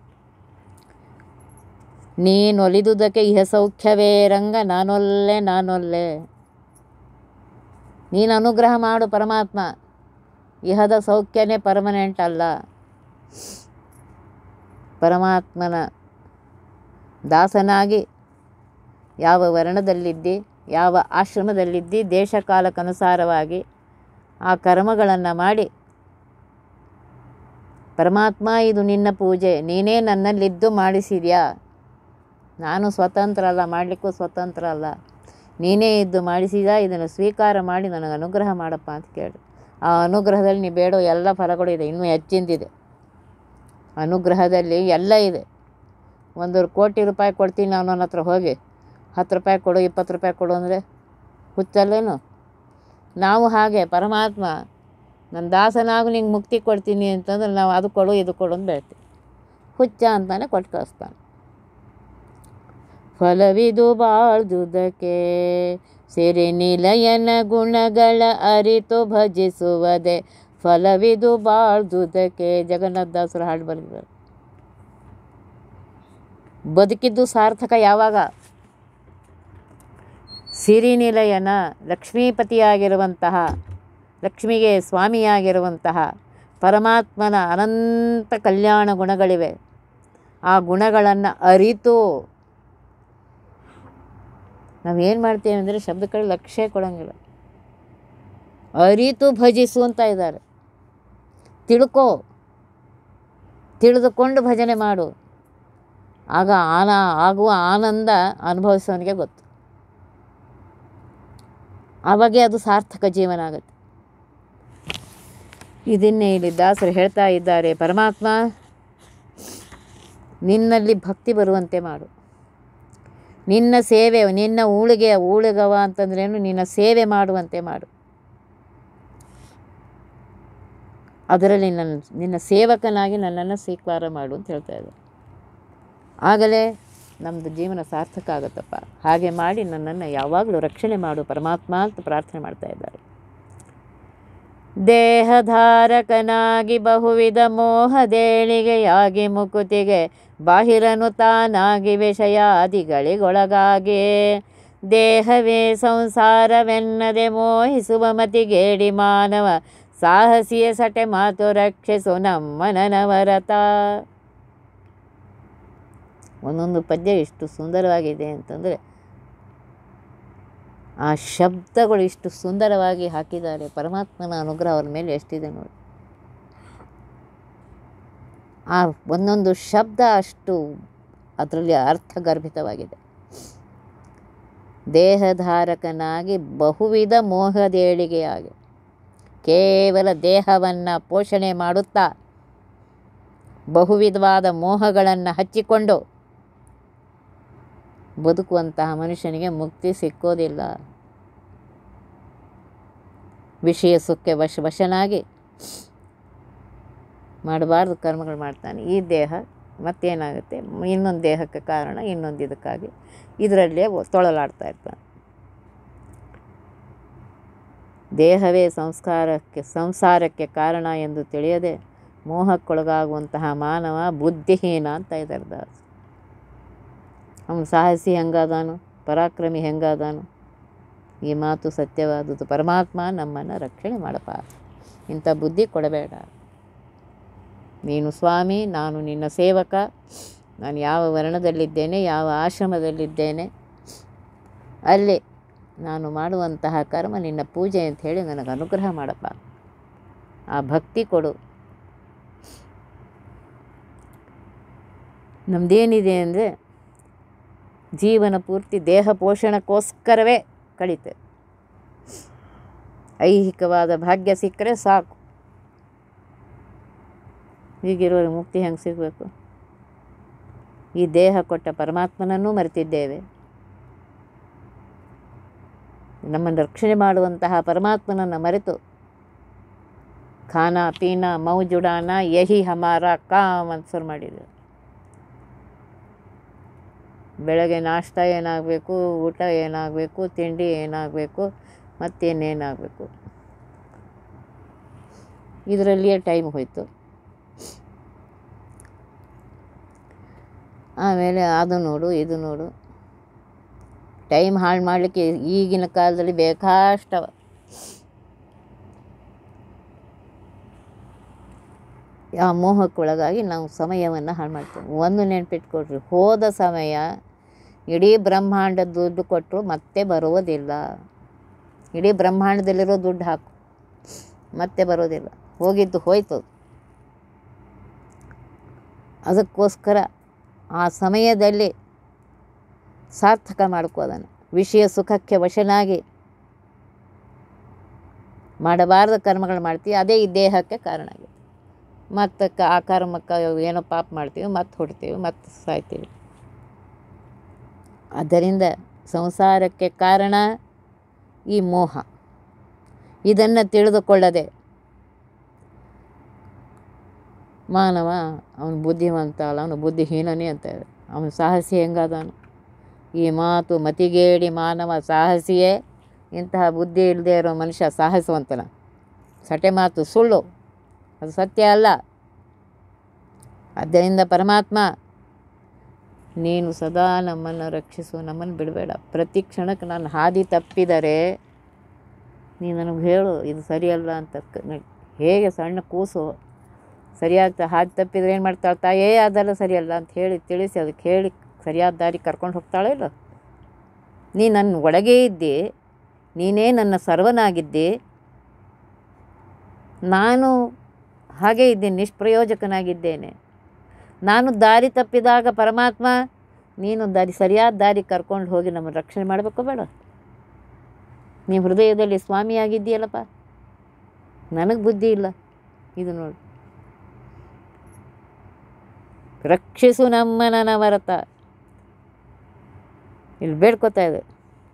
ನೀನು ಒಲಿದುದಕ್ಕೆ ಇಹ ಸೌಖ್ಯವೇ ರಂಗ ನಾನೊಲ್ಲೆ ನಾನೊಲ್ಲೆ ನೀನು ಅನುಗ್ರಹ ಮಾಡು ಪರಮಾತ್ಮ ಇಹದ ಸೌಖ್ಯನೇ ಪರ್ಮನೆಂಟ್ ಅಲ್ಲ ಪರಮಾತ್ಮನ ದಾಸನಾಗಿ ಯಾವ ವರ್ಣದಲ್ಲಿದ್ದಿ ಯಾವ ಆಶ್ರಮದಲ್ಲಿದ್ದಿ ದೇಶ ಕಾಲಕ್ಕನುಸಾರವಾಗಿ ಆ ಕರ್ಮಗಳನ್ನು ಮಾಡಿ ಪರಮಾತ್ಮ ಇದು ನಿನ್ನ ಪೂಜೆ ನೀನೇ ನನ್ನಲ್ಲಿದ್ದು ಮಾಡಿಸಿದ್ಯಾ ನಾನು ಸ್ವತಂತ್ರ ಅಲ್ಲ ಮಾಡಲಿಕ್ಕೂ ಸ್ವತಂತ್ರ ಅಲ್ಲ ನೀನೇ ಇದ್ದು ಮಾಡಿಸಿದ ಇದನ್ನು ಸ್ವೀಕಾರ ಮಾಡಿ ನನಗೆ ಅನುಗ್ರಹ ಮಾಡಪ್ಪ ಅಂತ ಕೇಳಿ ಆ ಅನುಗ್ರಹದಲ್ಲಿ ನೀ ಬೇಡೋ ಎಲ್ಲ ಫಲಗಳು ಇದೆ ಇನ್ನೂ ಹೆಚ್ಚಿಂದಿದೆ ಅನುಗ್ರಹದಲ್ಲಿ ಎಲ್ಲ ಇದೆ ಒಂದು ಕೋಟಿ ರೂಪಾಯಿ ಕೊಡ್ತೀನಿ ಅವನ ಹತ್ರ ಹೋಗಿ ಹತ್ತು ರೂಪಾಯಿ ಕೊಡು ಇಪ್ಪತ್ತು ರೂಪಾಯಿ ಕೊಡು ಅಂದರೆ ಹುಚ್ಚಲ್ಲೇನು ನಾವು ಹಾಗೆ ಪರಮಾತ್ಮ ನನ್ನ ದಾಸನಾಗು ನಿಂಗೆ ಮುಕ್ತಿ ಕೊಡ್ತೀನಿ ಅಂತಂದ್ರೆ ನಾವು ಅದು ಕೊಡು ಇದು ಕೊಡು ಅಂತ ಬೇಡ್ತೀವಿ ಹುಚ್ಚ ಅಂತಾನೆ ಕೊಟ್ಟು ಕಳಿಸ್ತಾನೆ ಫಲವಿದು ಬಾಳ್ದುದಕ್ಕೆ ಸಿರಿ ನಿಲಯನ ಗುಣಗಳ ಅರಿತು ಭಜಿಸುವುದೇ ಫಲವಿದು ಬಾಳ್ದುದಕ್ಕೆ ಜಗನ್ನಾಥದಾಸರು ಹಾಡು ಬರೆದಿದ್ದಾರೆ ಬದುಕಿದ್ದು ಸಾರ್ಥಕ ಯಾವಾಗ ಸಿರಿನಿಲಯನ ಲಕ್ಷ್ಮೀಪತಿಯಾಗಿರುವಂತಹ ಲಕ್ಷ್ಮಿಗೆ ಸ್ವಾಮಿಯಾಗಿರುವಂತಹ ಪರಮಾತ್ಮನ ಅನಂತ ಕಲ್ಯಾಣ ಗುಣಗಳಿವೆ ಆ ಗುಣಗಳನ್ನು ಅರಿತು ನಾವೇನು ಮಾಡ್ತೇವೆ ಅಂದರೆ ಶಬ್ದಗಳ ಲಕ್ಷ್ಯ ಕೊಡೋಂಗಿಲ್ಲ ಅರಿತು ಭಜಿಸು ಅಂತ ಇದ್ದಾರೆ ತಿಳ್ಕೋ ತಿಳಿದುಕೊಂಡು ಭಜನೆ ಮಾಡು ಆಗ ಆನ ಆಗುವ ಆನಂದ ಅನುಭವಿಸೋನಿಗೆ ಗೊತ್ತು ಆವಾಗೇ ಅದು ಸಾರ್ಥಕ ಜೀವನ ಆಗುತ್ತೆ ಇದನ್ನೇ ಇಲ್ಲಿ ದಾಸರು ಹೇಳ್ತಾ ಇದ್ದಾರೆ ಪರಮಾತ್ಮ ನಿನ್ನಲ್ಲಿ ಭಕ್ತಿ ಬರುವಂತೆ ಮಾಡು ನಿನ್ನ ಸೇವೆ ನಿನ್ನ ಊಳಿಗೆ ಊಳಿಗವ ಅಂತಂದ್ರೇನು ನಿನ್ನ ಸೇವೆ ಮಾಡುವಂತೆ ಮಾಡು ಅದರಲ್ಲಿ ನನ್ನ ನಿನ್ನ ಸೇವಕನಾಗಿ ನನ್ನನ್ನು ಸ್ವೀಕಾರ ಮಾಡು ಅಂತ ಹೇಳ್ತಾ ಇದ್ದಾರೆ ಆಗಲೇ ನಮ್ಮದು ಜೀವನ ಸಾರ್ಥಕ ಆಗುತ್ತಪ್ಪ ಹಾಗೆ ಮಾಡಿ ನನ್ನನ್ನು ಯಾವಾಗಲೂ ರಕ್ಷಣೆ ಮಾಡು ಪರಮಾತ್ಮ ಅಂತ ಪ್ರಾರ್ಥನೆ ಮಾಡ್ತಾ ಇದ್ದಾರೆ ದೇಹಧಾರಕನಾಗಿ ಬಹುವಿಧ ಮೋಹದೇಳಿಗೆಯಾಗಿ ಮುಕುತಿಗೆ ಬಾಹಿರನು ತಾನಾಗಿ ವಿಷಯಾದಿಗಳಿಗೊಳಗಾಗಿ ದೇಹವೇ ಸಂಸಾರವೆನ್ನದೆ ಮೋಹಿಸುವ ಮತಿಗೇಡಿ ಮಾನವ ಸಾಹಸಿಯ ಸಟೆ ಮಾತು ರಕ್ಷಿಸು ನಮ್ಮ ನನವರತ ಒಂದೊಂದು ಪದ್ಯ ಇಷ್ಟು ಸುಂದರವಾಗಿದೆ ಅಂತಂದರೆ ಆ ಶಬ್ದಗಳು ಇಷ್ಟು ಸುಂದರವಾಗಿ ಹಾಕಿದ್ದಾರೆ ಪರಮಾತ್ಮನ ಅನುಗ್ರಹ ಅವ್ರ ಮೇಲೆ ಎಷ್ಟಿದೆ ನೋಡಿ ಆ ಒಂದೊಂದು ಶಬ್ದ ಅಷ್ಟು ಅದರಲ್ಲಿ ಅರ್ಥಗರ್ಭಿತವಾಗಿದೆ ದೇಹಧಾರಕನಾಗಿ ಬಹುವಿಧ ಮೋಹದೇಳಿಗೆಯಾಗಿ ಕೇವಲ ದೇಹವನ್ನು ಪೋಷಣೆ ಮಾಡುತ್ತಾ ಬಹುವಿಧವಾದ ಮೋಹಗಳನ್ನು ಹಚ್ಚಿಕೊಂಡು ಬದುಕುವಂತಹ ಮನುಷ್ಯನಿಗೆ ಮುಕ್ತಿ ಸಿಕ್ಕೋದಿಲ್ಲ ವಿಷಯ ಸುಖಕ್ಕೆ ವಶ ವಶನಾಗಿ ಮಾಡಬಾರ್ದು ಕರ್ಮಗಳು ಮಾಡ್ತಾನೆ ಈ ದೇಹ ಮತ್ತೇನಾಗುತ್ತೆ ಇನ್ನೊಂದು ದೇಹಕ್ಕೆ ಕಾರಣ ಇನ್ನೊಂದು ಇದಕ್ಕಾಗಿ ಇದರಲ್ಲೇ ತೊಳಲಾಡ್ತಾ ಇರ್ತಾನೆ ದೇಹವೇ ಸಂಸ್ಕಾರಕ್ಕೆ ಸಂಸಾರಕ್ಕೆ ಕಾರಣ ಎಂದು ತಿಳಿಯದೆ ಮೋಹಕ್ಕೊಳಗಾಗುವಂತಹ ಮಾನವ ಬುದ್ಧಿಹೀನ ಅಂತ ಇದ್ದಾರೆ ದಾಸ ಅವನು ಸಾಹಸಿ ಹೆಂಗಾದಾನು ಪರಾಕ್ರಮಿ ಹೆಂಗಾದಾನು ಈ ಮಾತು ಸತ್ಯವಾದುದು ಪರಮಾತ್ಮ ನಮ್ಮನ್ನು ರಕ್ಷಣೆ ಮಾಡಪ್ಪ ಇಂಥ ಬುದ್ಧಿ ಕೊಡಬೇಡ ನೀನು ಸ್ವಾಮಿ ನಾನು ನಿನ್ನ ಸೇವಕ ನಾನು ಯಾವ ವರ್ಣದಲ್ಲಿದ್ದೇನೆ ಯಾವ ಆಶ್ರಮದಲ್ಲಿದ್ದೇನೆ ಅಲ್ಲಿ ನಾನು ಮಾಡುವಂತಹ ಕರ್ಮ ನಿನ್ನ ಪೂಜೆ ಅಂತ ಹೇಳಿ ನನಗೆ ಅನುಗ್ರಹ ಮಾಡಪ್ಪ ಆ ಭಕ್ತಿ ಕೊಡು ನಮ್ಮದೇನಿದೆ ಅಂದರೆ ಜೀವನ ಪೂರ್ತಿ ದೇಹ ಪೋಷಣಕ್ಕೋಸ್ಕರವೇ ಕಳೀತೆ ಐಹಿಕವಾದ ಭಾಗ್ಯ ಸಿಕ್ಕರೆ ಸಾಕು ಹೀಗಿರೋರಿಗೆ ಮುಕ್ತಿ ಹೆಂಗೆ ಸಿಗಬೇಕು ಈ ದೇಹ ಕೊಟ್ಟ ಪರಮಾತ್ಮನನ್ನೂ ಮರೆತಿದ್ದೇವೆ ನಮ್ಮನ್ನು ರಕ್ಷಣೆ ಮಾಡುವಂತಹ ಪರಮಾತ್ಮನನ್ನು ಮರೆತು ಖಾನಾ ಪೀನಾ ಮೌಜುಡಾನ ಯಹಿ ಹಮಾರ ಕಾಮ್ ಅಂತ ಶುರು ಮಾಡಿದ್ರು ಬೆಳಗ್ಗೆ ನಾಷ್ಟ ಏನಾಗಬೇಕು ಊಟ ಏನಾಗಬೇಕು ತಿಂಡಿ ಏನಾಗಬೇಕು ಮತ್ತೇನೇನಾಗಬೇಕು ಇದರಲ್ಲಿಯೇ ಟೈಮ್ ಹೋಯಿತು ಆಮೇಲೆ ಅದು ನೋಡು ಇದು ನೋಡು ಟೈಮ್ ಹಾಳು ಮಾಡಲಿಕ್ಕೆ ಈಗಿನ ಕಾಲದಲ್ಲಿ ಬೇಕಾಷ್ಟವ ಆ ಮೋಹಕ್ಕೊಳಗಾಗಿ ನಾವು ಸಮಯವನ್ನು ಹಾಳು ಮಾಡ್ತೇವೆ ಒಂದು ನೆನ್ಪಿಟ್ಕೊಡ್ರಿ ಹೋದ ಸಮಯ ಇಡೀ ಬ್ರಹ್ಮಾಂಡ ದುಡ್ಡು ಕೊಟ್ಟರು ಮತ್ತೆ ಬರುವುದಿಲ್ಲ ಇಡೀ ಬ್ರಹ್ಮಾಂಡದಲ್ಲಿರೋ ದುಡ್ಡು ಹಾಕು ಮತ್ತೆ ಬರೋದಿಲ್ಲ ಹೋಗಿದ್ದು ಹೋಯ್ತು ಅದಕ್ಕೋಸ್ಕರ ಆ ಸಮಯದಲ್ಲಿ ಸಾರ್ಥಕ ಮಾಡ್ಕೋದನ್ನು ವಿಷಯ ಸುಖಕ್ಕೆ ವಶನಾಗಿ ಮಾಡಬಾರ್ದ ಕರ್ಮಗಳು ಮಾಡ್ತೀವಿ ಅದೇ ಈ ದೇಹಕ್ಕೆ ಕಾರಣ ಆಗಿದೆ ಮತ್ತು ಕ ಆ ಕರ್ಮಕ್ಕೆ ಏನೋ ಪಾಪ ಮಾಡ್ತೀವಿ ಮತ್ತೆ ಹುಡ್ತೀವಿ ಮತ್ತೆ ಸಾಯ್ತೀವಿ ಆದ್ದರಿಂದ ಸಂಸಾರಕ್ಕೆ ಕಾರಣ ಈ ಮೋಹ ಇದನ್ನು ತಿಳಿದುಕೊಳ್ಳದೆ ಮಾನವ ಅವನು ಬುದ್ಧಿವಂತ ಅಲ್ಲ ಅವನು ಬುದ್ಧಿಹೀನನೇ ಅಂತ ಇದೆ ಅವನು ಸಾಹಸಿ ಹೆಂಗಾದಾನು ಈ ಮಾತು ಮತಿಗೇಡಿ ಮಾನವ ಸಾಹಸಿಯೇ ಇಂತಹ ಬುದ್ಧಿ ಇಲ್ಲದೆ ಇರೋ ಮನುಷ್ಯ ಸಾಹಸವಂತನ ಸಟೆ ಮಾತು ಸುಳ್ಳು ಅದು ಸತ್ಯ ಅಲ್ಲ ಆದ್ದರಿಂದ ಪರಮಾತ್ಮ ನೀನು ಸದಾ ನಮ್ಮನ್ನು ರಕ್ಷಿಸು ನಮ್ಮನ್ನು ಬಿಡಬೇಡ ಪ್ರತಿ ಕ್ಷಣಕ್ಕೆ ನಾನು ಹಾದಿ ತಪ್ಪಿದರೆ ನೀನು ನನಗೆ ಹೇಳು ಇದು ಸರಿಯಲ್ಲ ಅಂತ ಕ- ನ- ಹೇಗೆ ಸಣ್ಣ ಕೂಸು ಸರಿಯಾದ ಹಾದಿ ತಪ್ಪಿದ್ರೆ ಏನು ಮಾಡ್ತಾಳೆ ತಾಯೇ ಅದೆಲ್ಲ ಸರಿಯಲ್ಲ ಅಂತ ಹೇಳಿ ತಿಳಿಸಿ ಅದಕ್ಕೆ ಹೇಳಿ ಸರಿಯಾದ ದಾರಿ ಕರ್ಕೊಂಡು ಹೋಗ್ತಾಳೆ ಇಲ್ಲ ನೀ ನನ್ನ ಒಳಗೇ ಇದ್ದಿ ನೀನೇ ನನ್ನ ಸರ್ವನಾಗಿದ್ದಿ ನಾನು ಹಾಗೇ ಇದ್ದೀನಿ ನಿಷ್ಪ್ರಯೋಜಕನಾಗಿದ್ದೇನೆ ನಾನು ದಾರಿ ತಪ್ಪಿದಾಗ ಪರಮಾತ್ಮ ನೀನು ದಾರಿ ಸರಿಯಾದ ದಾರಿ ಕರ್ಕೊಂಡು ಹೋಗಿ ನಮ್ಮನ್ನು ರಕ್ಷಣೆ ಮಾಡಬೇಕು ಬೇಡ ನೀವು ಹೃದಯದಲ್ಲಿ ಸ್ವಾಮಿಯಾಗಿದ್ದೀಯಲ್ಲಪ್ಪ ನನಗೆ ಬುದ್ಧಿ ಇಲ್ಲ ಇದು ನೋಡಿ ರಕ್ಷಿಸು ನಮ್ಮನ ವರತ ಇಲ್ಲಿ ಬೇಡ್ಕೋತಾ ಇದೆ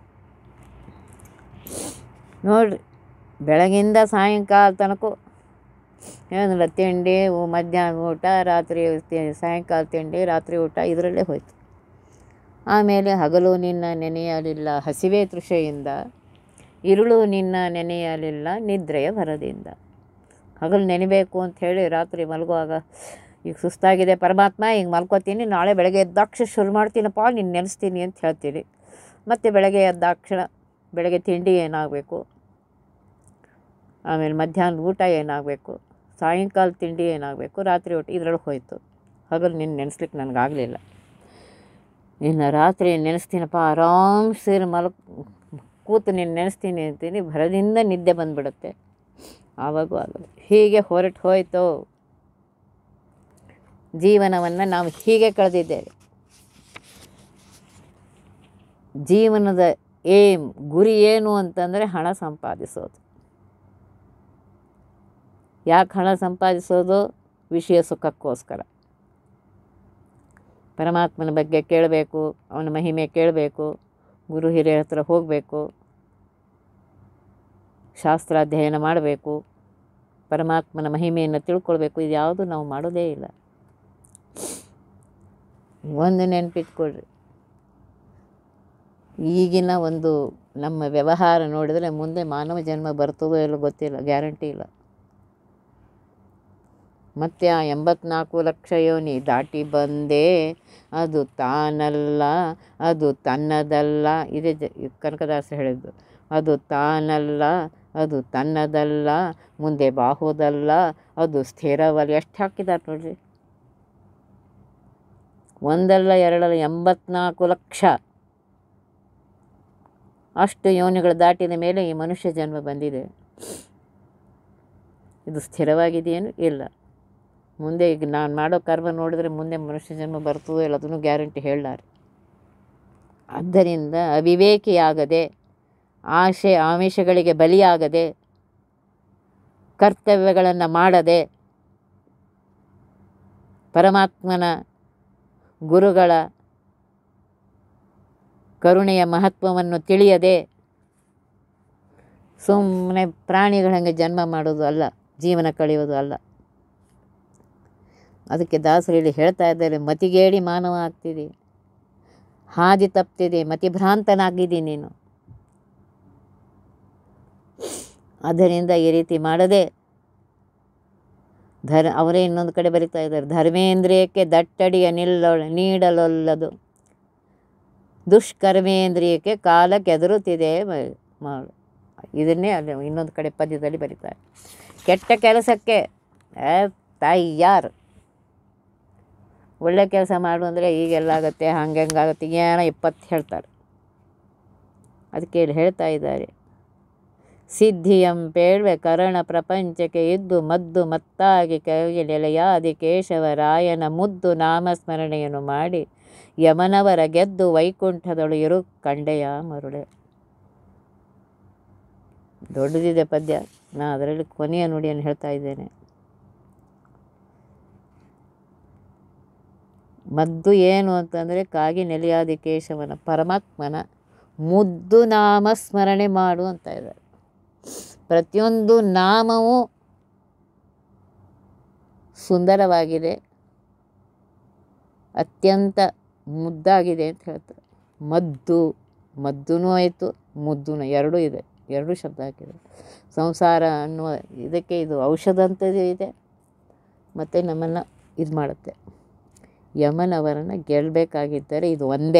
ನೋಡ್ರಿ ಬೆಳಗಿಂದ ಸಾಯಂಕಾಲ ತನಕ ಏನಿಲ್ಲ ತಿಂಡಿ ಊ- ಮಧ್ಯಾಹ್ನ ಊಟ ರಾತ್ರಿ ತಿ- ಸಾಯಂಕಾಲ ತಿಂಡಿ ರಾತ್ರಿ ಊಟ ಇದರಲ್ಲೇ ಹೋಯ್ತು ಆಮೇಲೆ ಹಗಲು ನಿನ್ನ ನೆನೆಯಲಿಲ್ಲ ಹಸಿವೆ ತೃಷೆಯಿಂದ ಇರುಳು ನಿನ್ನ ನೆನೆಯಲಿಲ್ಲ ನಿದ್ರೆಯ ಭರದಿಂದ ಹಗಲು ನೆನೆಬೇಕು ಅಂತ ಹೇಳಿ ರಾತ್ರಿ ಮಲಗುವಾಗ ಈಗ ಸುಸ್ತಾಗಿದೆ ಪರಮಾತ್ಮ ಈಗ ಮಲ್ಕೋತೀನಿ ನಾಳೆ ಬೆಳಗ್ಗೆ ಎದ್ದಾಕ್ಷಣ ಶುರು ಮಾಡ್ತೀನಪ್ಪ ನೀನು ನೆನೆಸ್ತೀನಿ ಅಂತ ಹೇಳ್ತೀನಿ ಮತ್ತು ಬೆಳಗ್ಗೆ ಎದ್ದಾಕ್ಷಣ ಬೆಳಗ್ಗೆ ತಿಂಡಿ ಏನಾಗಬೇಕು ಆಮೇಲೆ ಮಧ್ಯಾಹ್ನದ ಊಟ ಏನಾಗಬೇಕು ಸಾಯಂಕಾಲ ತಿಂಡಿ ಏನಾಗಬೇಕು ರಾತ್ರಿ ಊಟ ಇದರೊಳಗೆ ಹೋಯಿತು ಹಗಲು ನಿನ್ನ ನೆನೆಸ್ಲಿಕ್ಕೆ ನನಗಾಗಲಿಲ್ಲ ಇನ್ನು ರಾತ್ರಿ ನೆನೆಸ್ತೀನಪ್ಪ ಆರಾಮ್ ಸೇರಿ ಮಲಕ್ ಕೂತು ನೀನು ನೆನೆಸ್ತೀನಿ ಅಂತೀನಿ ಭರದಿಂದ ನಿದ್ದೆ ಬಂದುಬಿಡುತ್ತೆ ಆವಾಗೂ ಆಗೋದು ಹೀಗೆ ಹೊರಟು ಹೋಯಿತು ಜೀವನವನ್ನು ನಾವು ಹೀಗೆ ಕಳೆದಿದ್ದೇವೆ ಜೀವನದ ಏಮ್ ಗುರಿ ಏನು ಅಂತಂದರೆ ಹಣ ಸಂಪಾದಿಸೋದು ಯಾಕೆ ಹಣ ಸಂಪಾದಿಸೋದು ವಿಷಯ ಸುಖಕ್ಕೋಸ್ಕರ ಪರಮಾತ್ಮನ ಬಗ್ಗೆ ಕೇಳಬೇಕು ಅವನ ಮಹಿಮೆ ಕೇಳಬೇಕು ಗುರು ಹಿರಿಯರ ಹತ್ರ ಹೋಗಬೇಕು ಶಾಸ್ತ್ರಾಧ್ಯಯನ ಮಾಡಬೇಕು ಪರಮಾತ್ಮನ ಮಹಿಮೆಯನ್ನು ತಿಳ್ಕೊಳ್ಬೇಕು ಇದು ಯಾವುದು ನಾವು ಮಾಡೋದೇ ಇಲ್ಲ ಒಂದು ನೆನಪಿಟ್ಕೊಳ್ರಿ ಈಗಿನ ಒಂದು ನಮ್ಮ ವ್ಯವಹಾರ ನೋಡಿದರೆ ಮುಂದೆ ಮಾನವ ಜನ್ಮ ಬರ್ತದೋ ಇಲ್ಲೋ ಗೊತ್ತಿಲ್ಲ ಗ್ಯಾರಂಟಿ ಇಲ್ಲ ಮತ್ತೆ ಆ ಎಂಬತ್ನಾಲ್ಕು ಲಕ್ಷ ಯೋನಿ ದಾಟಿ ಬಂದೆ ಅದು ತಾನಲ್ಲ ಅದು ತನ್ನದಲ್ಲ ಇದೇ ಜ ಕನಕದಾಸ ಹೇಳಿದ್ದು ಅದು ತಾನಲ್ಲ ಅದು ತನ್ನದಲ್ಲ ಮುಂದೆ ಬಾಹುದಲ್ಲ ಅದು ಸ್ಥಿರವಲ್ಲ ಎಷ್ಟು ಹಾಕಿದ್ದಾರೆ ನೋಡ್ರಿ ಒಂದಲ್ಲ ಎರಡಲ್ಲ ಎಂಬತ್ನಾಲ್ಕು ಲಕ್ಷ ಅಷ್ಟು ಯೋನಿಗಳು ದಾಟಿದ ಮೇಲೆ ಈ ಮನುಷ್ಯ ಜನ್ಮ ಬಂದಿದೆ ಇದು ಸ್ಥಿರವಾಗಿದೆಯೇನು ಇಲ್ಲ ಮುಂದೆ ಈಗ ನಾನು ಮಾಡೋ ಕರ್ಮ ನೋಡಿದ್ರೆ ಮುಂದೆ ಮನುಷ್ಯ ಜನ್ಮ ಬರ್ತದೋ ಇಲ್ಲ ಅದನ್ನು ಗ್ಯಾರಂಟಿ ಹೇಳಲಾರೆ ಆದ್ದರಿಂದ ಅವಿವೇಕಿಯಾಗದೆ ಆಶೆ ಆಮಿಷಗಳಿಗೆ ಬಲಿಯಾಗದೆ ಕರ್ತವ್ಯಗಳನ್ನು ಮಾಡದೆ ಪರಮಾತ್ಮನ ಗುರುಗಳ ಕರುಣೆಯ ಮಹತ್ವವನ್ನು ತಿಳಿಯದೆ ಸುಮ್ಮನೆ ಪ್ರಾಣಿಗಳಂಗೆ ಜನ್ಮ ಮಾಡೋದು ಅಲ್ಲ ಜೀವನ ಕಳೆಯೋದು ಅಲ್ಲ ಅದಕ್ಕೆ ದಾಸರು ಇಲ್ಲಿ ಹೇಳ್ತಾ ಇದ್ದಾರೆ ಮತಿಗೇಡಿ ಮಾನವ ಆಗ್ತಿದೆ ಹಾದಿ ತಪ್ತಿದೆ ಮತಿಭ್ರಾಂತನಾಗಿದ್ದೀನಿ ನೀನು ಆದ್ದರಿಂದ ಈ ರೀತಿ ಮಾಡದೆ ಧರ್ ಅವರೇ ಇನ್ನೊಂದು ಕಡೆ ಬರಿತಾ ಇದ್ದಾರೆ ಧರ್ಮೇಂದ್ರಿಯಕ್ಕೆ ದಟ್ಟಡಿಯ ನಿಲ್ಲೊಳ ನೀಡಲೊಲ್ಲದು ದುಷ್ಕರ್ಮೇಂದ್ರಿಯಕ್ಕೆ ಕಾಲ ಕೆದರುತ್ತಿದೆ ಮ- ಮಾಡು ಇದನ್ನೇ ಅಲ್ಲಿ ಇನ್ನೊಂದು ಕಡೆ ಪದ್ಯದಲ್ಲಿ ಬರೀತಾರೆ ಕೆಟ್ಟ ಕೆಲಸಕ್ಕೆ ಏ, ತಯ್ಯಾರ್ ಒಳ್ಳೆ ಕೆಲಸ ಮಾಡು ಅಂದರೆ ಈಗೆಲ್ಲ ಆಗುತ್ತೆ ಹಂಗೆ ಹಂಗಾಗುತ್ತೆ ಏನೋ ಇಪ್ಪತ್ತು ಹೇಳ್ತಾರೆ ಅದಕ್ಕೆ ಇಲ್ಲಿ ಹೇಳ್ತಾ ಇದ್ದಾರೆ ಸಿದ್ಧಿಯಂ ಪೇಳ್ವೆ ಕರಣ ಪ್ರಪಂಚಕ್ಕೆ ಇದ್ದು ಮದ್ದು ಮತ್ತಾಗಿ ಕೈಗೆ ನೆಲೆಯಾದಿ ಕೇಶವರಾಯನ ಮುದ್ದು ನಾಮಸ್ಮರಣೆಯನ್ನು ಮಾಡಿ ಯಮನವರ ಗೆದ್ದು ವೈಕುಂಠದಳು ಇರು ಕಂಡೆಯ ಮರುಳೆ ದೊಡ್ಡದಿದೆ ಪದ್ಯ ನಾ ಅದರಲ್ಲಿ ಕೊನೆಯ ನುಡಿಯನ್ನು ಹೇಳ್ತಾ ಇದ್ದೇನೆ ಮದ್ದು ಏನು ಅಂತಂದರೆ ಕಾಗಿ ನೆಲೆಯಾದಿ ಕೇಶವನ ಪರಮಾತ್ಮನ ಮುದ್ದು ನಾಮ ಸ್ಮರಣೆ ಮಾಡು ಅಂತ ಇದ್ದಾರೆ ಪ್ರತಿಯೊಂದು ನಾಮವು ಸುಂದರವಾಗಿದೆ ಅತ್ಯಂತ ಮುದ್ದಾಗಿದೆ ಅಂತ ಹೇಳ್ತಾರೆ ಮದ್ದು ಮದ್ದೂ ಆಯಿತು ಮುದ್ದೂ ಎರಡೂ ಇದೆ ಎರಡೂ ಶಬ್ದ ಹಾಕಿದೆ ಸಂಸಾರ ಅನ್ನುವ ಇದಕ್ಕೆ ಇದು ಔಷಧ ಅಂತದ್ದು ಇದೆ ಮತ್ತು ನಮ್ಮನ್ನು ಇದು ಮಾಡುತ್ತೆ ಯಮನವರನ್ನು ಗೆಲ್ಲಬೇಕಾಗಿದ್ದರೆ ಇದು ಒಂದೇ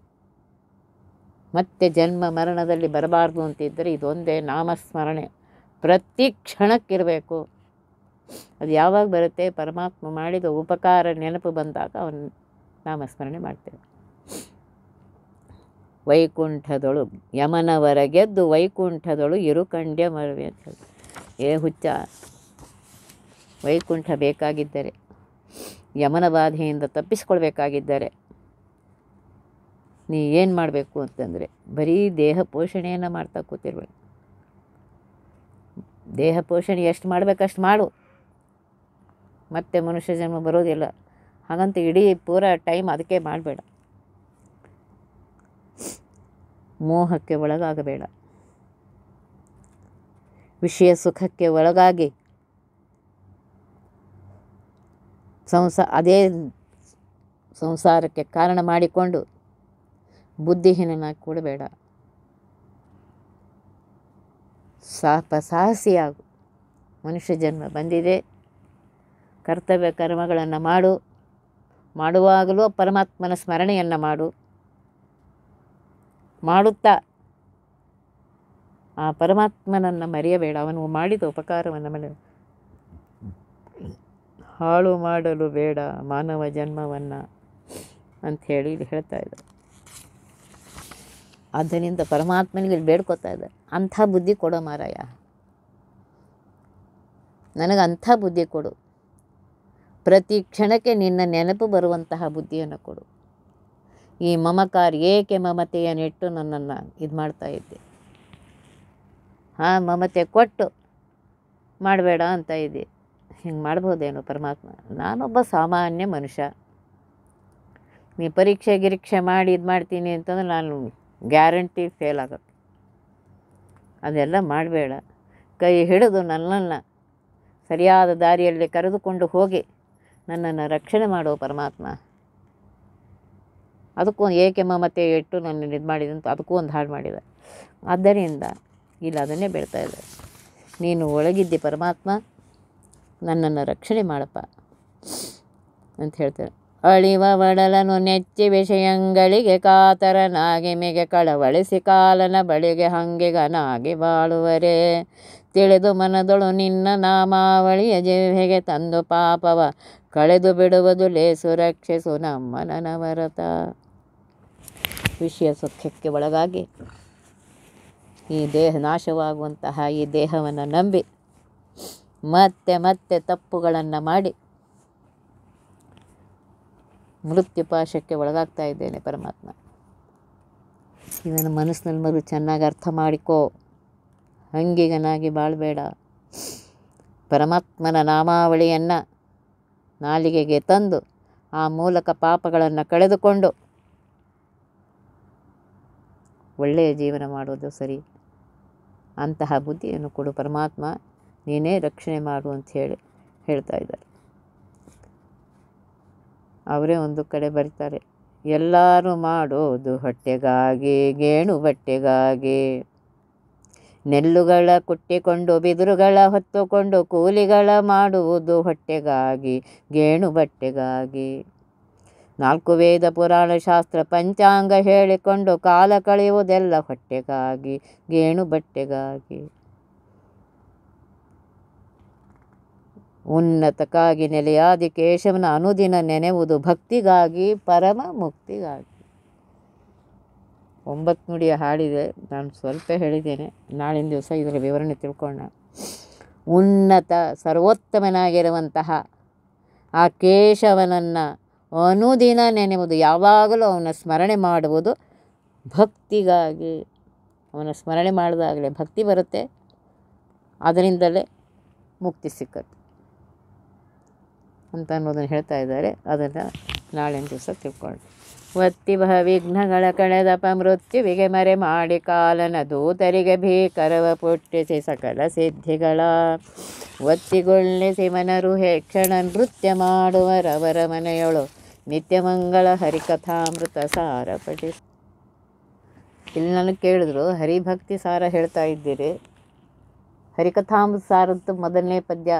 ಮತ್ತೆ ಜನ್ಮ ಮರಣದಲ್ಲಿ ಬರಬಾರ್ದು ಅಂತಿದ್ದರೆ ಇದೊಂದೇ ನಾಮಸ್ಮರಣೆ ಪ್ರತಿ ಕ್ಷಣಕ್ಕಿರಬೇಕು ಅದು ಯಾವಾಗ ಬರುತ್ತೆ ಪರಮಾತ್ಮ ಮಾಡಿದ ಉಪಕಾರ ನೆನಪು ಬಂದಾಗ ಅವನು ನಾಮಸ್ಮರಣೆ ಮಾಡ್ತೇವೆ ವೈಕುಂಠದೊಳು ಯಮನವರ ಗೆದ್ದು ವೈಕುಂಠದೊಳು ಇರುಕಂಡ್ಯ ಮರವೆ ಅಂತ ಹೇಳಿ ಏ ಹುಚ್ಚ ವೈಕುಂಠ ಬೇಕಾಗಿದ್ದರೆ ಯಮನ ಬಾಧೆಯಿಂದ ತಪ್ಪಿಸ್ಕೊಳ್ಬೇಕಾಗಿದ್ದರೆ ನೀ ಏನು ಮಾಡಬೇಕು ಅಂತಂದರೆ ಬರೀ ದೇಹ ಪೋಷಣೆಯನ್ನು ಮಾಡ್ತಾ ಕೂತಿರ್ಬೇಡ ದೇಹ ಪೋಷಣೆ ಎಷ್ಟು ಮಾಡಬೇಕಷ್ಟು ಮಾಡು ಮತ್ತೆ ಮನುಷ್ಯ ಜನ್ಮ ಬರೋದಿಲ್ಲ ಹಾಗಂತ ಇಡೀ ಪೂರ ಟೈಮ್ ಅದಕ್ಕೆ ಮಾಡಬೇಡ ಮೋಹಕ್ಕೆ ಒಳಗಾಗಬೇಡ ವಿಷಯ ಸುಖಕ್ಕೆ ಒಳಗಾಗಿ ಸಂಸಾ ಅದೇ ಸಂಸಾರಕ್ಕೆ ಕಾರಣ ಮಾಡಿಕೊಂಡು ಬುದ್ಧಿಹೀನನಾಗಿ ಕೂಡಬೇಡ ಸಾಪ ಸಾಹಸಿಯಾಗು ಮನುಷ್ಯ ಜನ್ಮ ಬಂದಿದೆ ಕರ್ತವ್ಯ ಕರ್ಮಗಳನ್ನು ಮಾಡು ಮಾಡುವಾಗಲೂ ಪರಮಾತ್ಮನ ಸ್ಮರಣೆಯನ್ನು ಮಾಡು ಮಾಡುತ್ತಾ ಆ ಪರಮಾತ್ಮನನ್ನು ಮರೆಯಬೇಡ ಅವನು ಮಾಡಿದ ಉಪಕಾರವನ್ನು ಮನೆ ಹಾಳು ಮಾಡಲು ಬೇಡ ಮಾನವ ಜನ್ಮವನ್ನು ಅಂಥೇಳಿ ಇಲ್ಲಿ ಹೇಳ್ತಾ ಇದ್ದಾರೆ ಆದ್ದರಿಂದ ಪರಮಾತ್ಮನಿಗೆ ಇಲ್ಲಿ ಬೇಡ್ಕೋತಾ ಇದ್ದಾರೆ ಅಂಥ ಬುದ್ಧಿ ಕೊಡೋ ಮಾರಾಯ ನನಗೆ ಅಂಥ ಬುದ್ಧಿ ಕೊಡು ಪ್ರತಿ ಕ್ಷಣಕ್ಕೆ ನಿನ್ನ ನೆನಪು ಬರುವಂತಹ ಬುದ್ಧಿಯನ್ನು ಕೊಡು ಈ ಮಮಕಾರ ಏಕೆ ಮಮತೆಯನ್ನಿಟ್ಟು ನನ್ನನ್ನು ಇದು ಮಾಡ್ತಾ ಇದ್ದೆ ಹಾಂ ಮಮತೆ ಕೊಟ್ಟು ಮಾಡಬೇಡ ಅಂತ ಇದೆ ಹಿಂಗೆ ಮಾಡ್ಬೋದೇನೋ ಪರಮಾತ್ಮ ನಾನೊಬ್ಬ ಸಾಮಾನ್ಯ ಮನುಷ್ಯ ನೀ ಪರೀಕ್ಷೆ ಗಿರೀಕ್ಷೆ ಮಾಡಿ ಇದು ಮಾಡ್ತೀನಿ ಅಂತಂದ್ರೆ ನಾನು ಗ್ಯಾರಂಟಿ ಫೇಲ್ ಆಗುತ್ತೆ ಅದೆಲ್ಲ ಮಾಡಬೇಡ ಕೈ ಹಿಡಿದು ನನ್ನನ್ನು ಸರಿಯಾದ ದಾರಿಯಲ್ಲಿ ಕರೆದುಕೊಂಡು ಹೋಗಿ ನನ್ನನ್ನು ರಕ್ಷಣೆ ಮಾಡೋ ಪರಮಾತ್ಮ ಅದಕ್ಕೂ ಏಕೆ ಮಮತೆ ಇಟ್ಟು ನನ್ನನ್ನು ಇದು ಮಾಡಿದಂತ ಅದಕ್ಕೂ ಒಂದು ಹಾಡು ಮಾಡಿದ ಆದ್ದರಿಂದ ಇಲ್ಲಿ ಅದನ್ನೇ ಬೇಡ್ತಾ ಇದೆ ನೀನು ಒಳಗಿದ್ದೆ ಪರಮಾತ್ಮ ನನ್ನನ್ನು ರಕ್ಷಣೆ ಮಾಡಪ್ಪ ಅಂತ ಹೇಳ್ತಾರೆ ಅಳಿವ ಒಡಲನು ನೆಚ್ಚಿ ವಿಷಯಗಳಿಗೆ ಕಾತರನಾಗಿ ಮಿಗೆ ಕಳವಳಿಸಿ ಕಾಲನ ಬಳಿಗೆ ಹಂಗಿಗನಾಗಿ ಬಾಳುವರೆ ತಿಳಿದು ಮನದೊಳು ನಿನ್ನ ನಾಮಾವಳಿಯ ಜಿಹ್ವೆಗೆ ತಂದು ಪಾಪವ ಕಳೆದು ಬಿಡುವುದು ಲೇಸು ರಕ್ಷಿಸು ನಮ್ಮ ನನವರತ ವಿಷಯ ಸುಖಕ್ಕೆ ಒಳಗಾಗಿ ಈ ದೇಹ ನಾಶವಾಗುವಂತಹ ಈ ದೇಹವನ್ನು ನಂಬಿ ಮತ್ತೆ ಮತ್ತೆ ತಪ್ಪುಗಳನ್ನು ಮಾಡಿ ಮೃತ್ಯುಪಾಶಕ್ಕೆ ಒಳಗಾಗ್ತಾ ಇದ್ದೇನೆ ಪರಮಾತ್ಮ ಇದನ್ನು ಮನಸ್ಸಿನಲ್ಲಿ ಮೊದಲು ಚೆನ್ನಾಗಿ ಅರ್ಥ ಮಾಡಿಕೋ ಹಂಗಿಗನಾಗಿ ಬಾಳಬೇಡ ಪರಮಾತ್ಮನ ನಾಮಾವಳಿಯನ್ನು ನಾಲಿಗೆಗೆ ತಂದು ಆ ಮೂಲಕ ಪಾಪಗಳನ್ನು ಕಳೆದುಕೊಂಡು ಒಳ್ಳೆಯ ಜೀವನ ಮಾಡೋದು ಸರಿ ಅಂತಹ ಬುದ್ಧಿಯನ್ನು ಕೊಡು ಪರಮಾತ್ಮ ನೀನೇ ರಕ್ಷಣೆ ಮಾಡು ಅಂತ ಹೇಳಿ ಹೇಳ್ತಾ ಇದ್ದಾರೆ ಅವರೇ ಒಂದು ಕಡೆ ಬರೀತಾರೆ ಎಲ್ಲರೂ ಮಾಡೋದು ಹೊಟ್ಟೆಗಾಗಿ ಗೇಣು ಬಟ್ಟೆಗಾಗಿ ನೆಲ್ಲುಗಳ ಕುಟ್ಟಿಕೊಂಡು ಬಿದಿರುಗಳ ಹೊತ್ತುಕೊಂಡು ಕೂಲಿಗಳ ಮಾಡುವುದು ಹೊಟ್ಟೆಗಾಗಿ ಗೇಣು ಬಟ್ಟೆಗಾಗಿ ನಾಲ್ಕು ವೇದ ಪುರಾಣ ಶಾಸ್ತ್ರ ಪಂಚಾಂಗ ಹೇಳಿಕೊಂಡು ಕಾಲ ಕಳೆಯುವುದೆಲ್ಲ ಹೊಟ್ಟೆಗಾಗಿ ಗೇಣು ಬಟ್ಟೆಗಾಗಿ ಉನ್ನತಕ್ಕಾಗಿ ನೆಲೆಯಾದಿ ಕೇಶವನ ಅನುದಿನ ನೆನೆಯುವುದು ಭಕ್ತಿಗಾಗಿ ಪರಮ ಮುಕ್ತಿಗಾಗಿ ಒಂಬತ್ತು ನುಡಿಯ ಹಾಡಿದೆ ನಾನು ಸ್ವಲ್ಪ ಹೇಳಿದ್ದೇನೆ ನಾಳಿನ ದಿವಸ ಇದರ ವಿವರಣೆ ತಿಳ್ಕೊಳ್ಳೋಣ ಉನ್ನತ ಸರ್ವೋತ್ತಮನಾಗಿರುವಂತಹ ಆ ಕೇಶವನನ್ನು ಅನುದಿನ ನೆನೆಯುವುದು ಯಾವಾಗಲೂ ಅವನ ಸ್ಮರಣೆ ಮಾಡುವುದು ಭಕ್ತಿಗಾಗಿ ಅವನ ಸ್ಮರಣೆ ಮಾಡಿದಾಗಲೇ ಭಕ್ತಿ ಬರುತ್ತೆ ಅದರಿಂದಲೇ ಮುಕ್ತಿ ಸಿಕ್ಕತ್ತೆ ಅಂತ ಅನ್ನೋದನ್ನು ಹೇಳ್ತಾ ಇದ್ದಾರೆ ಅದನ್ನು ನಾಳಿನ ದಿವಸ ತಿಳ್ಕೊಳ್ಳಿ ಒತ್ತಿ ಬಹ ವಿಘ್ನಗಳ ಕಳೆದಪ ಮೃತ್ಯುವಿಗೆ ಮರೆ ಮಾಡಿ ಕಾಲನ ದೂತರಿಗೆ ಭೀಕರವ ಪುಟ್ಟಿಸಿ ಸಕಲ ಸಿದ್ಧಿಗಳ ಒತ್ತಿಗೊಳ್ಳಿಸಿ ಮನರು ಹೇಕ್ಷಣ ನೃತ್ಯ ಮಾಡುವರವರ ಮನೆಯೊಳು ನಿತ್ಯ ಮಂಗಳ ಹರಿಕಥಾಮೃತ ಸಾರ ಪಠಿಸ್ ಇಲ್ಲಿ ನನಗೆ ಕೇಳಿದ್ರು ಹರಿಭಕ್ತಿ ಸಾರ ಹೇಳ್ತಾ ಇದ್ದೀರಿ ಹರಿಕಥಾಮೃತ ಸಾರದ್ದು ಮೊದಲನೇ ಪದ್ಯ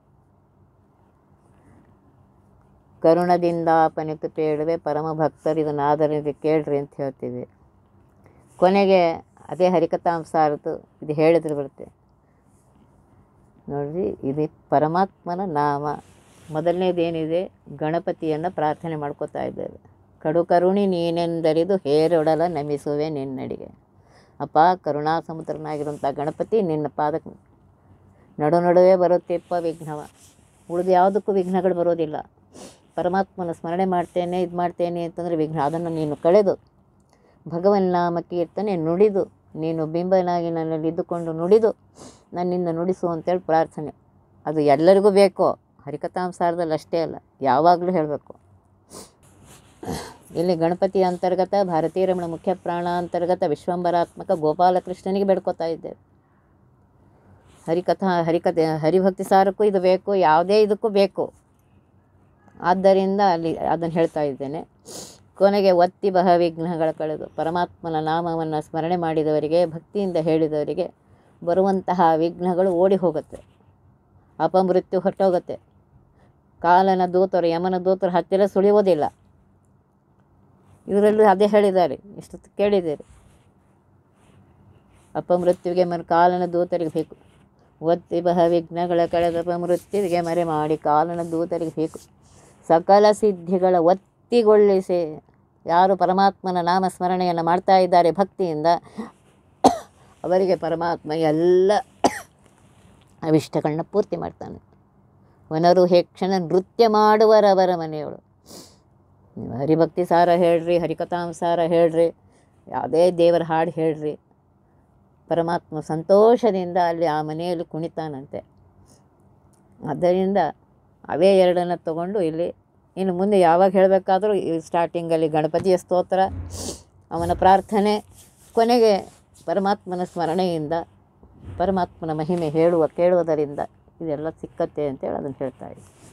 ಕರುಣದಿಂದ ಪನಿತು ಪೇಳುವೆ ಪರಮ ಭಕ್ತರು ಇದನ್ನು ಆಧರಿಸಿ ಕೇಳ್ರಿ ಅಂತ ಹೇಳ್ತೀವಿ ಕೊನೆಗೆ ಅದೇ ಹರಿಕಥಾಂಸಾರತು ಇದು ಹೇಳಿದ್ರೆ ಬರುತ್ತೆ ನೋಡ್ರಿ ಇದು ಪರಮಾತ್ಮನ ನಾಮ ಮೊದಲನೇದೇನಿದೆ ಗಣಪತಿಯನ್ನು ಪ್ರಾರ್ಥನೆ ಮಾಡ್ಕೋತಾ ಇದ್ದೇವೆ ಕಡು ಕರುಣಿ ನೀನೆಂದರಿದು ಹೇರೊಡಲ ನಮಿಸುವೆ ನಿನ್ನಡಿಗೆ ಅಪ್ಪ ಕರುಣಾ ಸಮುದ್ರನಾಗಿರುವಂಥ ಗಣಪತಿ ನಿನ್ನ ಪಾದಕ್ಕೆ ನಡು ನಡುವೆ ಬರುತ್ತೆಪ್ಪ ವಿಘ್ನವ ಉಳಿದು ಯಾವುದಕ್ಕೂ ವಿಘ್ನಗಳು ಬರೋದಿಲ್ಲ ಪರಮಾತ್ಮನ ಸ್ಮರಣೆ ಮಾಡ್ತೇನೆ ಇದು ಮಾಡ್ತೇನೆ ಅಂತಂದರೆ ವಿಘ್ನ ಅದನ್ನು ನೀನು ಕಳೆದು ಭಗವನ್ ನಾಮ ಕೀರ್ತನೆ ನುಡಿದು ನೀನು ಬಿಂಬನಾಗಿ ನನ್ನಲ್ಲಿ ಇದ್ದುಕೊಂಡು ನುಡಿದು ನನ್ನಿಂದ ನುಡಿಸು ಅಂತೇಳಿ ಪ್ರಾರ್ಥನೆ ಅದು ಎಲ್ಲರಿಗೂ ಬೇಕು ಹರಿಕಥಾಂಸಾರದಲ್ಲಿ ಅಷ್ಟೇ ಅಲ್ಲ ಯಾವಾಗಲೂ ಹೇಳಬೇಕು ಇಲ್ಲಿ ಗಣಪತಿ ಅಂತರ್ಗತ ಭಾರತೀಯ ರಮಣ ಮುಖ್ಯ ಪ್ರಾಣ ಅಂತರ್ಗತ ವಿಶ್ವಂಬರಾತ್ಮಕ ಗೋಪಾಲಕೃಷ್ಣನಿಗೆ ಬೇಡ್ಕೋತಾ ಇದ್ದೇವೆ ಹರಿಕಥಾ ಹರಿಕಥೆ ಹರಿಭಕ್ತಿ ಸಾರಕ್ಕೂ ಇದು ಬೇಕು ಯಾವುದೇ ಇದಕ್ಕೂ ಬೇಕು ಆದ್ದರಿಂದ ಅಲ್ಲಿ ಅದನ್ನು ಹೇಳ್ತಾ ಇದ್ದೇನೆ ಕೊನೆಗೆ ಒತ್ತಿ ಬಹ ವಿಘ್ನಗಳ ಕಳೆದು ಪರಮಾತ್ಮನ ನಾಮವನ್ನು ಸ್ಮರಣೆ ಮಾಡಿದವರಿಗೆ ಭಕ್ತಿಯಿಂದ ಹೇಳಿದವರಿಗೆ ಬರುವಂತಹ ವಿಘ್ನಗಳು ಓಡಿ ಹೋಗುತ್ತೆ ಅಪಮೃತ್ಯು ಹೊಟ್ಟೋಗುತ್ತೆ ಕಾಲನ ದೂತರು ಯಮನ ದೂತರು ಹತ್ತಿರ ಸುಳಿಯೋದಿಲ್ಲ ಇವರಲ್ಲೂ ಅದೇ ಹೇಳಿದ್ದಾರೆ ಇಷ್ಟು ಕೇಳಿದ್ದೀರಿ ಅಪಮೃತ್ಯುವಿಗೆ ಮರ ಕಾಲನ ದೂತರಿಗೆ ಬೇಕು ಒತ್ತಿ ಬಹ ವಿಘ್ನಗಳ ಕಳೆದ ಅಪಮೃತ್ಯುವಿಗೆ ಮರೆ ಮಾಡಿ ಕಾಲನ ದೂತರಿಗೆ ಬೇಕು ಸಕಲ ಸಿದ್ಧಿಗಳ ಒತ್ತಿಗೊಳಿಸಿ ಯಾರು ಪರಮಾತ್ಮನ ನಾಮ ಸ್ಮರಣೆಯನ್ನು ಮಾಡ್ತಾ ಇದ್ದಾರೆ ಭಕ್ತಿಯಿಂದ ಅವರಿಗೆ ಪರಮಾತ್ಮ ಎಲ್ಲ ಅವಿಷ್ಟಗಳನ್ನ ಪೂರ್ತಿ ಮಾಡ್ತಾನೆ ವನರು ಹೇಕ್ಷಣ ನೃತ್ಯ ಮಾಡುವರವರ ಮನೆಯವರು ನೀವು ಹರಿಭಕ್ತಿ ಸಾರ ಹೇಳ್ರಿ ಹರಿಕಥಾಂಸಾರ ಹೇಳ್ರಿ ಯಾವುದೇ ದೇವರ ಹಾಡು ಹೇಳ್ರಿ ಪರಮಾತ್ಮ ಸಂತೋಷದಿಂದ ಅಲ್ಲಿ ಆ ಮನೆಯಲ್ಲಿ ಕುಣಿತಾನಂತೆ ಆದ್ದರಿಂದ ಅವೇ ಎರಡನ್ನು ತಗೊಂಡು ಇಲ್ಲಿ ಇನ್ನು ಮುಂದೆ ಯಾವಾಗ ಹೇಳಬೇಕಾದ್ರೂ ಈ ಸ್ಟಾರ್ಟಿಂಗಲ್ಲಿ ಗಣಪತಿಯ ಸ್ತೋತ್ರ ಅವನ ಪ್ರಾರ್ಥನೆ ಕೊನೆಗೆ ಪರಮಾತ್ಮನ ಸ್ಮರಣೆಯಿಂದ ಪರಮಾತ್ಮನ ಮಹಿಮೆ ಹೇಳುವ ಕೇಳುವುದರಿಂದ ಇದೆಲ್ಲ ಸಿಕ್ಕತ್ತೆ ಅಂತೇಳಿ ಅದನ್ನು ಹೇಳ್ತಾ ಇದ್ದೆ